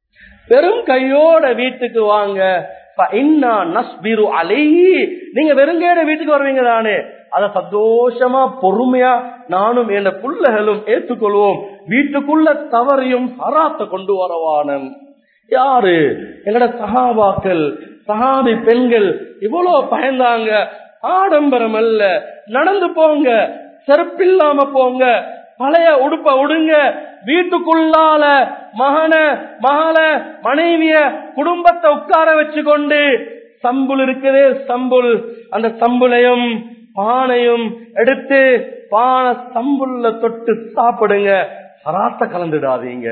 வெறும் கையோட வீட்டுக்கு வாங்க இன்னா நஸ்பிரு அலைஹி நீங்க வெறுங்கையோட வீட்டுக்கு வருவீங்க தானே அத சந்தோஷமா பொறுமையா நானும் என் புள்ளகளும் ஏற்றுக்கொள்வோம் வீட்டுக்குள்ள தவறையும் ஹராத்த கொண்டு வரவானம் யாரு எங்கட சகாபாக்கள் சகாபி பெண்கள் இவ்வளவு பயந்தாங்க ஆடம்பரம் அல்ல நடந்து போங்க செருப்பில்லாம போங்க பழைய உடுப்ப உடுங்க வீட்டுக்குள்ளால மகன மகள மனைவிய குடும்பத்தை உட்கார வச்சு கொண்டு சம்புல் இருக்குது சம்புல் அந்த சம்புலையும் பானையும் எடுத்து பானை சம்புல்ல தொட்டு சாப்பிடுங்க ஹராத்த கலந்துடாதீங்க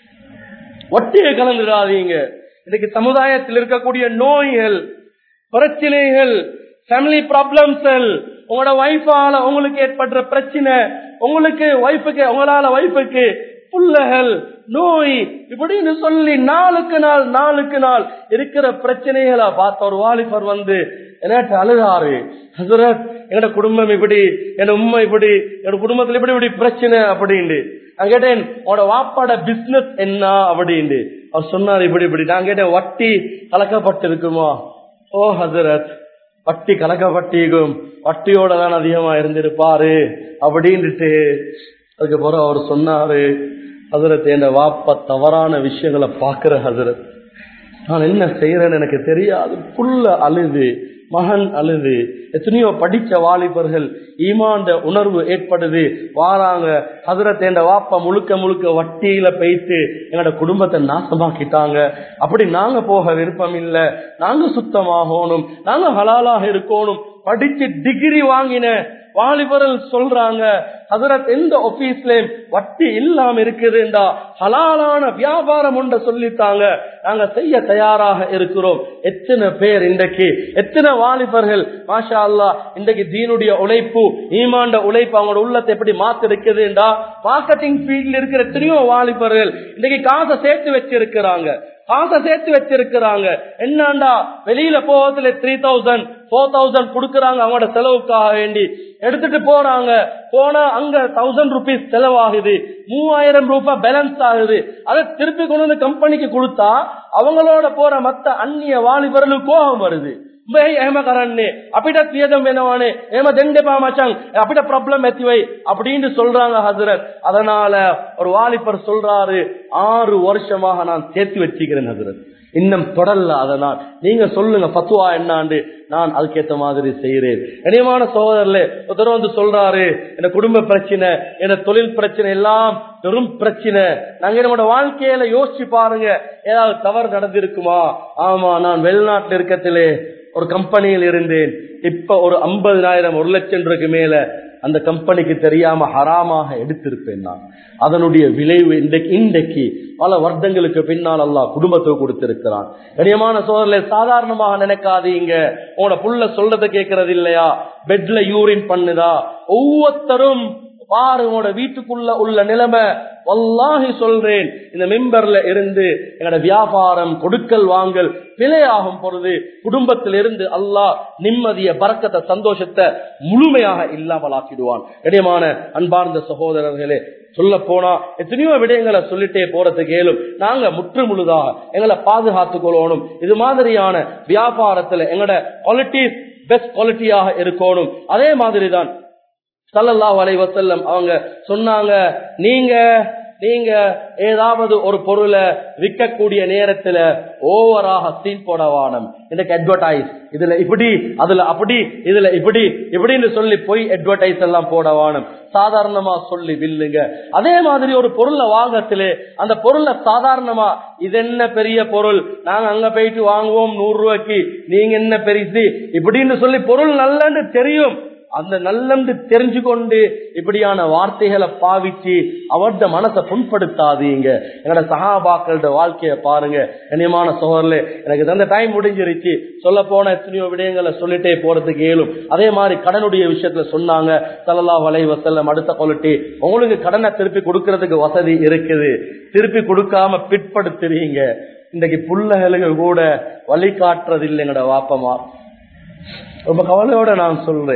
ஒட்டிய கலந்துடாதீங்க இன்னைக்கு சமுதாயத்தில் இருக்கக்கூடிய நோய்கள் பிரச்சனைகள் ஃபேமிலி ப்ராப்ளம்ஸ் உங்களோட ஒய்ஃபால உங்களுக்கு ஏற்படுற பிரச்சனை உங்களுக்கு ஒய்ஃபுக்கு உங்களால ஒய்ஃபுக்கு புள்ளகள் நோய் இப்படின்னு சொல்லி நாளுக்கு நாள் நாளுக்கு நாள் இருக்கிற பிரச்சனைகளை பார்த்த ஒரு வாலிபர் வந்து எனக்கு அழுகாரு ஹசரத் என்னோட குடும்பம் இப்படி என் உண்மை இப்படி என்னோட குடும்பத்துல இப்படி இப்படி பிரச்சனை அப்படின்ட்டு நான் கேட்டேன் உன்னோட வாப்பாட பிசினஸ் என்ன அப்படின்ட்டு அவர் சொன்னார் இப்படி இப்படி நான் கேட்டேன் வட்டி கலக்கப்பட்டிருக்குமா ஓ ஹசரத் வட்டி கலக்கப்பட்டிக்கும் வட்டியோட தான் அதிகமா இருந்திருப்பாரு அப்படின்ட்டு அதுக்கப்புறம் அவர் சொன்னாரு ஹசரத் என் வாப்பா தவறான விஷயங்களை பாக்குற ஹசரத் நான் என்ன செய்யறேன்னு எனக்கு தெரியாது புல்ல அழுது மகன் அழுது எத்தனையோ படிச்ச வாலிபர்கள் ஈமாண்ட உணர்வு ஏற்படுது வாராங்க ஹசரத் என்ற வாப்பா முழுக்க முழுக்க வட்டியில பெய்த்து எங்களோட குடும்பத்தை நாசமாக்கிட்டாங்க அப்படி நாங்க போக விருப்பம் இல்லை நாங்க சுத்தமாகணும் நாங்க ஹலாலாக இருக்கணும் படிச்சு டிகிரி வாங்கின வாலிபர்கள் சொல்றாங்க ஹசரத் எந்த ஆபீஸ்லயும் வட்டி இல்லாம இருக்குதுண்டா ஹலாலான வியாபாரம் ஒன்ற சொல்லித்தாங்க நாங்க செய்ய தயாராக இருக்கிறோம் எத்தனை பேர் இன்றைக்கு எத்தனை வாலிபர்கள் மாஷா அல்லா இன்றைக்கு தீனுடைய உழைப்பு ஈமாண்ட உழைப்பு அவங்களோட உள்ளத்தை எப்படி மாத்தி இருக்குதுண்டா மார்க்கெட்டிங் ஃபீல்ட்ல இருக்கிற எத்தனையோ வாலிபர்கள் இன்னைக்கு காசை சேர்த்து வச்சிருக்கிறாங்க காசை சேர்த்து வச்சிருக்கிறாங்க என்னண்டா வெளியில போவதுல த்ரீ தௌசண்ட் போர் தௌசண்ட் கொடுக்கறாங்க அவங்களோட செலவுக்காக வேண்டி எடுத்துட்டு போறாங்க போனா அங்க தௌசண்ட் ருபீஸ் செலவாகுது மூவாயிரம் ரூபாய் பேலன்ஸ் ஆகுது அதை திருப்பி கொண்டு வந்து கம்பெனிக்கு கொடுத்தா அவங்களோட போற மத்த அந்நிய வாலிபர்களுக்கு கோபம் வருது ભાઈ એમ કરણને આપીટા தியதம் வேணவானே ஏமா தெண்டே பாமாச்சாங் அப்படிட்ட ப்ராப்ளம் எத்திவை அப்படின்னு சொல்றாங்க ஹசரத் அதனால ஒரு வாலிபர் சொல்றாரு ஆறு வருஷமாக நான் சேர்த்து வச்சுக்கிறேன் ஹசரத் இன்னும் தொடரல அதனால் நீங்க சொல்லுங்க பத்துவா என்னாண்டு நான் அதுக்கேத்த மாதிரி செய்யறேன் இனியமான சகோதரர்களே ஒருத்தர் வந்து சொல்றாரு என்ன குடும்ப பிரச்சனை என்ன தொழில் பிரச்சனை எல்லாம் பெரும் பிரச்சனை நாங்க நம்மளோட வாழ்க்கையில யோசிச்சு பாருங்க ஏதாவது தவறு நடந்திருக்குமா ஆமா நான் வெளிநாட்டுல இருக்கத்திலே ஒரு கம்பெனியில் இருந்தேன் இப்ப ஒரு ஐம்பதினாயிரம் ஒரு லட்சம் ரூபாய்க்கு மேல அந்த கம்பெனிக்கு தெரியாம ஹராமாக எடுத்திருப்பேன் நான் அதனுடைய விளைவு இன்றைக்கு இன்றைக்கு பல வருடங்களுக்கு பின்னால் அல்லாஹ் குடும்பத்துக்கு கொடுத்திருக்கிறான் கனியமான சோதரில் சாதாரணமாக நினைக்காதீங்க உங்களோட புள்ள சொல்றதை கேட்கறது இல்லையா பெட்ல யூரின் பண்ணுதா ஒவ்வொருத்தரும் பாரு உங்களோட வீட்டுக்குள்ள உள்ள நிலைமை வல்லாஹி சொல்றேன் இந்த மெம்பர்ல இருந்து என்னோட வியாபாரம் கொடுக்கல் வாங்கல் பிழையாகும் பொழுது குடும்பத்தில் இருந்து அல்லாஹ் நிம்மதிய பறக்கத்தை சந்தோஷத்தை முழுமையாக இல்லாமலாக்கிடுவான் இடையமான அன்பார்ந்த சகோதரர்களே சொல்ல போனா எத்தனையோ விடயங்களை சொல்லிட்டே போறதுக்கு ஏலும் நாங்க முற்று முழுதாக எங்களை பாதுகாத்துக் கொள்ளணும் இது மாதிரியான வியாபாரத்துல எங்களோட குவாலிட்டிஸ் பெஸ்ட் குவாலிட்டியாக இருக்கணும் அதே மாதிரி தான் சல்லல்லா வலை வசல்லம் அவங்க சொன்னாங்க நீங்க நீங்க ஏதாவது ஒரு பொருளை விற்கக்கூடிய நேரத்துல ஓவராக சீன் போட வானம் எனக்கு அட்வர்டைஸ் இதுல இப்படி அதுல அப்படி இதுல இப்படி இப்படின்னு சொல்லி போய் அட்வர்டைஸ் எல்லாம் போட வானம் சாதாரணமா சொல்லி வில்லுங்க அதே மாதிரி ஒரு பொருளை வாங்கத்திலே அந்த பொருளை சாதாரணமா இது என்ன பெரிய பொருள் நாங்க அங்க போயிட்டு வாங்குவோம் நூறு ரூபாய்க்கு நீங்க என்ன பெருசு இப்படின்னு சொல்லி பொருள் நல்லன்னு தெரியும் அந்த நல்லந்து தெரிஞ்சு கொண்டு இப்படியான வார்த்தைகளை பாவிச்சு அவர்த மனசை புண்படுத்தாதீங்க என்னோட சகாபாக்களோட வாழ்க்கைய பாருங்க கண்ணியமான சோழர்ல எனக்கு தந்த டைம் முடிஞ்சிருச்சு சொல்ல போன எத்தனையோ விடயங்களை சொல்லிட்டே போறதுக்கு இயலும் அதே மாதிரி கடனுடைய விஷயத்துல சொன்னாங்க சல்லல்லா வலை வசல்லம் அடுத்த குவாலிட்டி உங்களுக்கு கடனை திருப்பி கொடுக்கறதுக்கு வசதி இருக்குது திருப்பி கொடுக்காம பிற்படுத்துறீங்க இன்றைக்கு புள்ளகளுக்கு கூட வழி காட்டுறது இல்லை எங்களோட வாப்பமா ரொம்ப கவலையோட நான் சொல்றேன்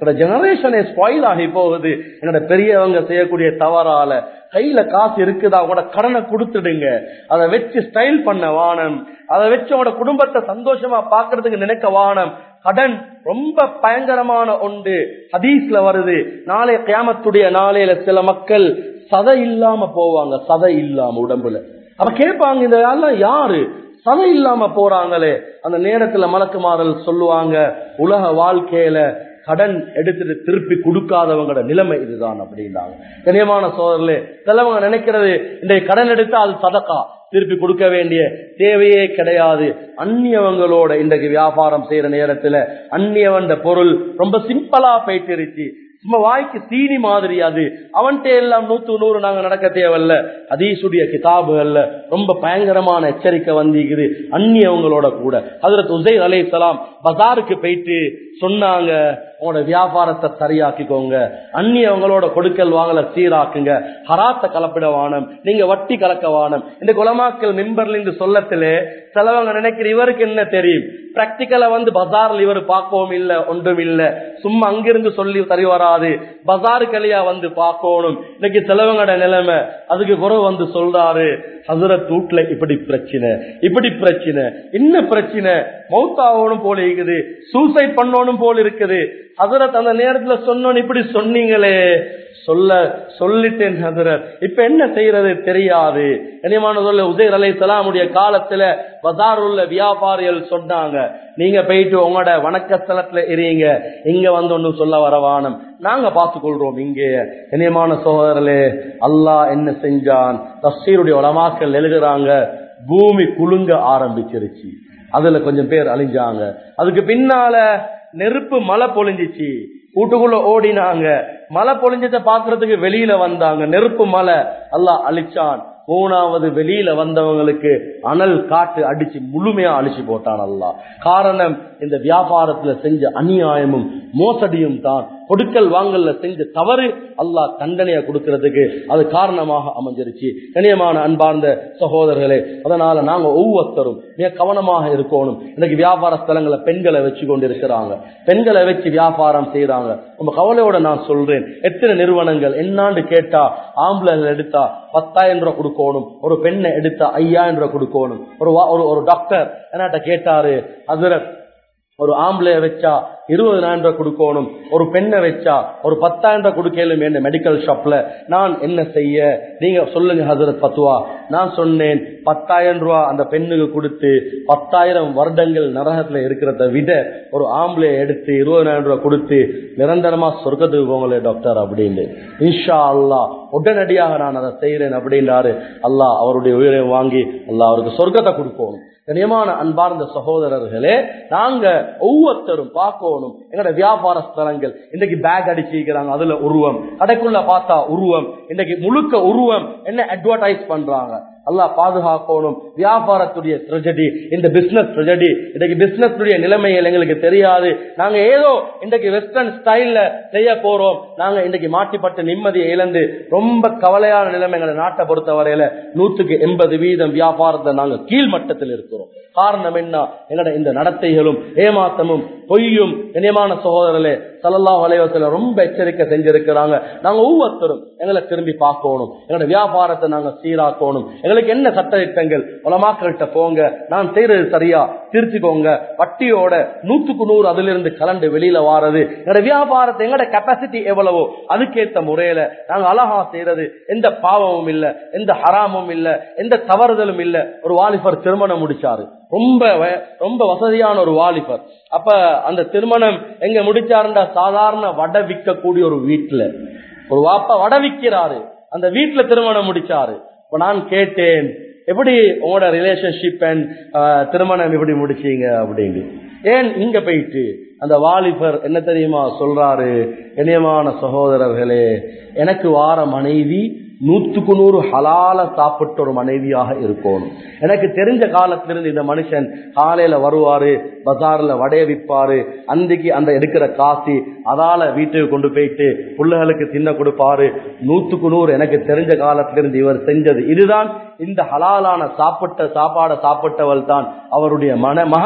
எங்களோட ஜெனரேஷனே ஸ்பாயில் ஆகி போகுது எங்களோட பெரியவங்க செய்யக்கூடிய தவறால கையில காசு இருக்குதா கூட கடனை கொடுத்துடுங்க அதை வச்சு ஸ்டைல் பண்ண வானம் அதை வச்சு உங்களோட குடும்பத்தை சந்தோஷமா பாக்குறதுக்கு நினைக்க வானம் கடன் ரொம்ப பயங்கரமான ஒன்று ஹதீஸ்ல வருது நாளை கியாமத்துடைய நாளையில சில மக்கள் சதை இல்லாம போவாங்க சதை இல்லாம உடம்புல அப்ப கேட்பாங்க இந்த எல்லாம் யாரு சதை இல்லாம போறாங்களே அந்த நேரத்துல மலக்குமாரல் சொல்லுவாங்க உலக வாழ்க்கையில கடன் எடுத்துட்டு திருப்பி கொடுக்காதவங்களோட நிலைமை இதுதான் அப்படின்னாங்க கனியமான சோதரிலே சிலவங்க நினைக்கிறது இந்த கடன் எடுத்தா அது சதக்கா திருப்பி கொடுக்க வேண்டிய தேவையே கிடையாது அந்நியவங்களோட இன்றைக்கு வியாபாரம் செய்யற நேரத்துல அந்நியவன்ற பொருள் ரொம்ப சிம்பிளா போயிட்டு சும்மா வாய்க்கு சீனி மாதிரி அது அவன்கிட்ட எல்லாம் நூத்து நூறு நாங்க நடக்க தேவையில்ல அதீசுடைய கிதாபுகள்ல ரொம்ப பயங்கரமான எச்சரிக்கை வந்திருக்குது அந்நியவங்களோட கூட ஹதரத் உசைர் அலை சலாம் பஜாருக்கு போயிட்டு சொன்னாங்க உங்களோட வியாபாரத்தை சரியாக்கிக்கோங்க அந்நியவங்களோட கொடுக்கல் வாங்கல சீராக்குங்க ஹராத்த கலப்பிட வானம் நீங்க வட்டி கலக்க வானம் இந்த குலமாக்கல் மிம்பர்ல இருந்து சொல்லத்திலே சிலவங்க நினைக்கிற இவருக்கு என்ன தெரியும் பிராக்டிக்கலா வந்து பஜார்ல இவர் பார்க்கவும் இல்ல ஒன்றும் இல்ல சும்மா அங்கிருந்து சொல்லி தரி வராது பஜாருக்கலையா வந்து பார்க்கணும் இன்னைக்கு சிலவங்களோட நிலைமை அதுக்கு குறை வந்து சொல்றாரு ஹசரத் வீட்டுல இப்படி பிரச்சனை இப்படி பிரச்சனை என்ன பிரச்சனை மௌத்தாகணும் போல இருக்குது சூசைட் பண்ணணும் போல இருக்குது ஹசரத் அந்த நேரத்துல சொன்னோன்னு இப்படி சொன்னீங்களே சொல்ல சொல்லிட்டேன் ஹசரத் இப்ப என்ன செய்யறது தெரியாது கனியமான சொல்ல உதயர் அலை சலாமுடைய காலத்துல பஜார் உள்ள வியாபாரிகள் சொன்னாங்க நீங்க போயிட்டு உங்களோட வணக்க ஸ்தலத்துல இருங்க இங்க வந்து ஒன்னும் சொல்ல வரவானம் நாங்க பார்த்துக் கொள்றோம் இங்கே கனியமான சோதரலே அல்லாஹ் என்ன செஞ்சான் தஸ்தீருடைய உலமாக்கள் எழுதுறாங்க பூமி குலுங்க ஆரம்பிச்சிருச்சு அதுல கொஞ்சம் பேர் அழிஞ்சாங்க அதுக்கு பின்னால நெருப்பு மழை பொழிஞ்சிச்சு வீட்டுக்குள்ள ஓடினாங்க மழை பொழிஞ்சத பாக்குறதுக்கு வெளியில வந்தாங்க நெருப்பு மலை அல்லாஹ் அழிச்சான் மூணாவது வெளியில வந்தவங்களுக்கு அனல் காட்டு அடிச்சு முழுமையா அழிச்சு போட்டான் அல்லாஹ் காரணம் இந்த வியாபாரத்துல செஞ்ச அநியாயமும் மோசடியும் தான் கொடுக்கல் வாங்கல்ல செஞ்ச தவறு அல்லாஹ் தண்டனையை கொடுக்கறதுக்கு அது காரணமாக அமைஞ்சிருச்சு கணியமான அன்பார்ந்த சகோதரர்களே அதனால நாங்க ஒவ்வொருத்தரும் மிக கவனமாக இருக்கணும் இன்னைக்கு வியாபார ஸ்தலங்களை பெண்களை வச்சு கொண்டு இருக்கிறாங்க பெண்களை வச்சு வியாபாரம் செய்யறாங்க ரொம்ப கவலையோட நான் சொல்றேன் எத்தனை நிறுவனங்கள் என்னான்னு கேட்டா ஆம்புலன்ஸ் எடுத்தா பத்தாயிரம் ரூபாய் கொடுக்கணும் ஒரு பெண்ணை எடுத்தா ஐயாயிரம் ரூபாய் கொடுக்கணும் ஒரு வா- ஒரு ஒரு டாக்டர் என்னாட்ட கேட்டாரு அதுல ஒரு ஆம்பளைய வச்சா இருபதாயிரம் ரூபாய் கொடுக்கணும் ஒரு பெண்ணை வச்சா ஒரு பத்தாயிரம் ரூபாய் கொடுக்கலும் என்ன மெடிக்கல் ஷாப்ல நான் என்ன செய்ய நீங்க சொல்லுங்க ஹசரத் பத்துவா நான் சொன்னேன் பத்தாயிரம் ரூபாய் அந்த பெண்ணுக்கு கொடுத்து பத்தாயிரம் வருடங்கள் நரகத்துல இருக்கிறத விட ஒரு ஆம்பளைய எடுத்து இருபதாயிரம் ரூபாய் கொடுத்து நிரந்தரமா சொர்க்கத்துக்கு போங்களே டாக்டர் அப்படின்னு இன்ஷா அல்லாஹ் உடனடியாக நான் அதை செய்யறேன் அப்படின்றாரு அல்லாஹ் அவருடைய உயிரை வாங்கி அல்லாஹ் அவருக்கு சொர்க்கத்தை கொடுக்கணும் கனியமான அன்பார்ந்த சகோதரர்களே நாங்க ஒவ்வொருத்தரும் பார்க்கணும் எங்கட வியாபார ஸ்தலங்கள் இன்னைக்கு பேக் அடிச்சிருக்கிறாங்க அதுல உருவம் கடைக்குள்ள பார்த்தா உருவம் இன்னைக்கு முழுக்க உருவம் என்ன அட்வர்டைஸ் பண்றாங்க அல்லாஹ் பாதுகாக்கணும் வியாபாரத்துடைய ட்ரெஜடி இந்த பிசினஸ் ட்ரெஜடி இன்னைக்கு பிசினஸ் நிலைமைகள் எங்களுக்கு தெரியாது நாங்க ஏதோ இன்றைக்கு வெஸ்டர்ன் ஸ்டைல்ல செய்ய போறோம் நாங்க இன்னைக்கு மாட்டிப்பட்டு நிம்மதியை இழந்து ரொம்ப கவலையான நிலைமை எங்களை நாட்டை பொறுத்த வரையில நூத்துக்கு எண்பது வீதம் வியாபாரத்தை நாங்க கீழ்மட்டத்தில் இருக்கிறோம் காரணம் என்ன எங்களோட இந்த நடத்தைகளும் ஏமாத்தமும் பொய்யும் இனியமான சகோதரர்களே சல்லல்லாஹு அலைவசல ரொம்ப எச்சரிக்கை செஞ்சிருக்கிறாங்க நாங்க ஒவ்வொருத்தரும் எங்களை திரும்பி பார்க்கணும் எங்களோட வியாபாரத்தை நாங்க சீராக்கணும் எங்களுக்கு என்ன சட்ட திட்டங்கள் உலமாக்கள்கிட்ட போங்க நான் செய்யறது சரியா திருத்திக்கோங்க வட்டியோட நூத்துக்கு நூறு அதுல இருந்து கலண்டு வெளியில வாரது எங்களோட வியாபாரத்தை எங்களோட கெப்பாசிட்டி எவ்வளவோ அதுக்கேத்த முறையில நாங்க அழகா செய்யறது எந்த பாவமும் இல்ல எந்த ஹராமும் இல்ல எந்த தவறுதலும் இல்ல ஒரு வாலிபர் திருமணம் முடிச்சாரு ரொம்ப வ- ரொம்ப வசதியான ஒரு வாலிபர் அப்ப அந்த திருமணம் எங்க முடிச்சாருண்டா சாதாரண வடை விற்கக்கூடிய ஒரு வீட்டுல ஒரு வாப்பா வடை விற்கிறாரு அந்த வீட்டுல திருமணம் முடிச்சாரு இப்ப நான் கேட்டேன் எப்படி உங்களோட ரிலேஷன்ஷிப் அண்ட் திருமணம் எப்படி முடிச்சீங்க அப்படின்னு ஏன் இங்க போயிட்டு அந்த வாலிபர் என்ன தெரியுமா சொல்றாரு இணையமான சகோதரர்களே எனக்கு வார மனைவி நூத்துக்கு நூறு ஹலால சாப்பிட்ட ஒரு மனைவியாக இருக்கணும் எனக்கு தெரிஞ்ச காலத்திலிருந்து இந்த மனுஷன் காலையில வருவாரு பஜார்ல வடைய விற்பாரு அன்றைக்கு அந்த எடுக்கிற காசி அதால வீட்டுக்கு கொண்டு போயிட்டு பிள்ளைகளுக்கு தின்ன கொடுப்பாரு நூத்துக்கு நூறு எனக்கு தெரிஞ்ச காலத்திலிருந்து இவர் செஞ்சது இதுதான் இந்த ஹலாலான சாப்பிட்ட சாப்பாடை சாப்பிட்டவள் தான் அவருடைய மன மகள்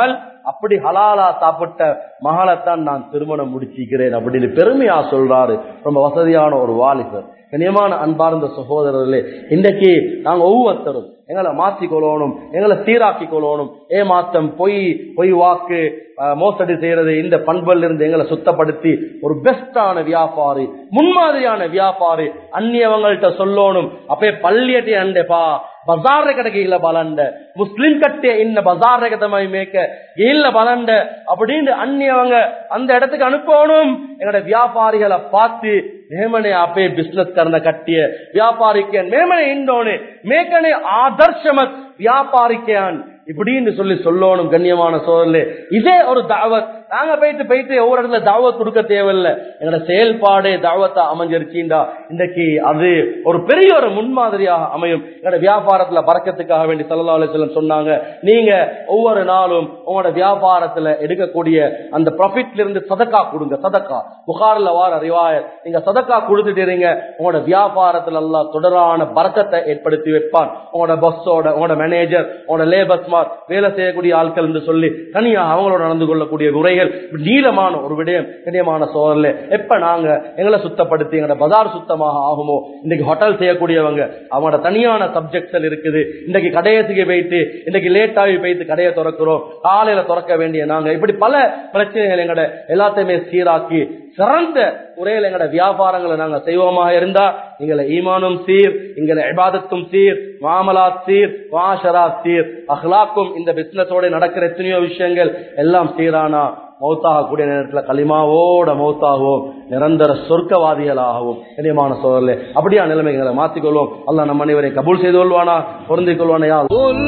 அப்படி ஹலாலா சாப்பிட்ட மகளைத்தான் நான் திருமணம் முடிச்சிக்கிறேன் அப்படின்னு பெருமையா சொல்றாரு ரொம்ப வசதியான ஒரு வாலிபர் கண்ணியமான அன்பார்ந்த சகோதரர்களே இன்றைக்கு நாங்க ஒவ்வொருத்தரும் எங்களை மாற்றிக் கொள்ளணும் எங்களை சீராக்கி கொள்ளணும் ஏமாத்தம் பொய் பொய் வாக்கு அஹ், மோசடி செய்யறது இந்த பண்புல இருந்து எங்களை சுத்தப்படுத்தி ஒரு பெஸ்டான வியாபாரி முன்மாதிரியான வியாபாரி அந்நியவங்கள்ட்ட சொல்லணும் அப்பே பள்ளியட்டி அண்டேப்பா ಬಜಾರ್ ಕಡೆಗೆ ಇಲ್ಲ ಬಲಂಡ ಮುಸ್ಲಿಂ ಕಟ್ಟೆ ಇನ್ನ பஜார் கதமாய் மேய்க்க இல்ல பலண்ட அப்படின்னு அந்நியவங்க அந்த இடத்துக்கு அனுப்பணும் எங்களோட வியாபாரிகளை பார்த்து மேமனை அப்பே பிசினஸ் கர்ன கட்டிய வியாபாரிக்க மேமனை இண்டோனு மேக்கனே ஆதர்ஷமத் வியாபாரிக்கான் இப்படின்னு சொல்லி சொல்லணும் கண்ணியமான சோழர்களே இதே ஒரு தாவத் நாங்க போயிட்டு போயிட்டு ஒவ்வொரு இடத்துல தாவத் கொடுக்க தேவையில்லை எங்களோட செயல்பாடே தாவத்தா அமைஞ்சிருச்சீண்டா இன்றைக்கு அது ஒரு பெரிய ஒரு முன்மாதிரியாக அமையும் எங்களோட வியாபாரத்துல பறக்கத்துக்காக வேண்டி சல்லா அலிஸ்லம் சொன்னாங்க நீங்க ஒவ்வொரு நாளும் உங்களோட வியாபாரத்துல எடுக்கக்கூடிய அந்த ப்ராஃபிட்ல இருந்து சதக்கா கொடுங்க சதக்கா புகார்ல வார ரிவாயத் நீங்க சதக்கா கொடுத்துட்டீங்க உங்களோட வியாபாரத்துல எல்லாம் தொடரான பறக்கத்தை ஏற்படுத்தி வைப்பான் உங்களோட பஸ்ஸோட உங்களோட மேனேஜர் உங்களோட லேபர்ஸ்மார் வேலை செய்யக்கூடிய ஆட்கள் என்று சொல்லி தனியா அவங்களோட நடந்து கொள்ளக்கூடிய முறைகள் இப்படி நீளமான ஒரு விடயம் கண்ணியமான சோழர்ல எப்ப நாங்க எங்களை சுத்தப்படுத்தி எங்களோட பஜார் சுத்தமாக ஆகுமோ இன்னைக்கு ஹோட்டல் செய்யக்கூடியவங்க அவங்களோட தனியான சப்ஜெக்ட்ஸ் இருக்குது இன்னைக்கு கடையத்துக்கு போயிட்டு இன்னைக்கு லேட் ஆகி போயிட்டு கடையை திறக்கிறோம் காலையில திறக்க வேண்டிய நாங்க இப்படி பல பிரச்சனைகள் எங்கட எல்லாத்தையுமே சீராக்கி சிறந்த முறையில் எங்கட வியாபாரங்களை நாங்க செய்வோமாக இருந்தா எங்களை ஈமானும் சீர் எங்களை இபாதத்தும் சீர் மாமலாத் சீர் மாஷராத் சீர் அஹ்லாக்கும் இந்த பிசினஸோட நடக்கிற எத்தனையோ விஷயங்கள் எல்லாம் சீரானா மௌத்தாகக்கூடிய நேரத்துல களிமாவோட மௌத்தாகவும் நிரந்தர சொர்க்கவாதிகளாகவும் இனியமான சோழர்களே அப்படியா நிலைமைகளை மாற்றிக்கொள்வோம் அல்லாஹ் நம் அனைவரை கபூல் செய்து கொள்வானா பொருந்திக் கொள்வானா யா قل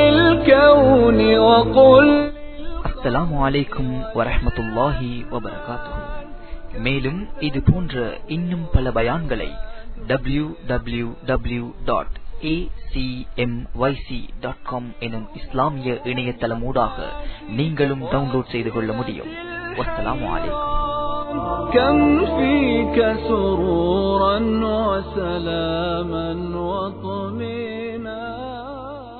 للكون وقل அஸ்ஸலாமு அலைக்கும் வரஹ்மத்துல்லாஹி வபரகாத்துஹு மேலும் இது போன்ற இன்னும் பல பயான்களை W W W dot dot com எனும் இஸ்லாமிய இணையதளமூடாக நீங்களும் டவுன்லோட் செய்து கொள்ள முடியும் வஸ்ஸலாமு அலைக்கும் كم فيك سرورا وسلاما وطمئنا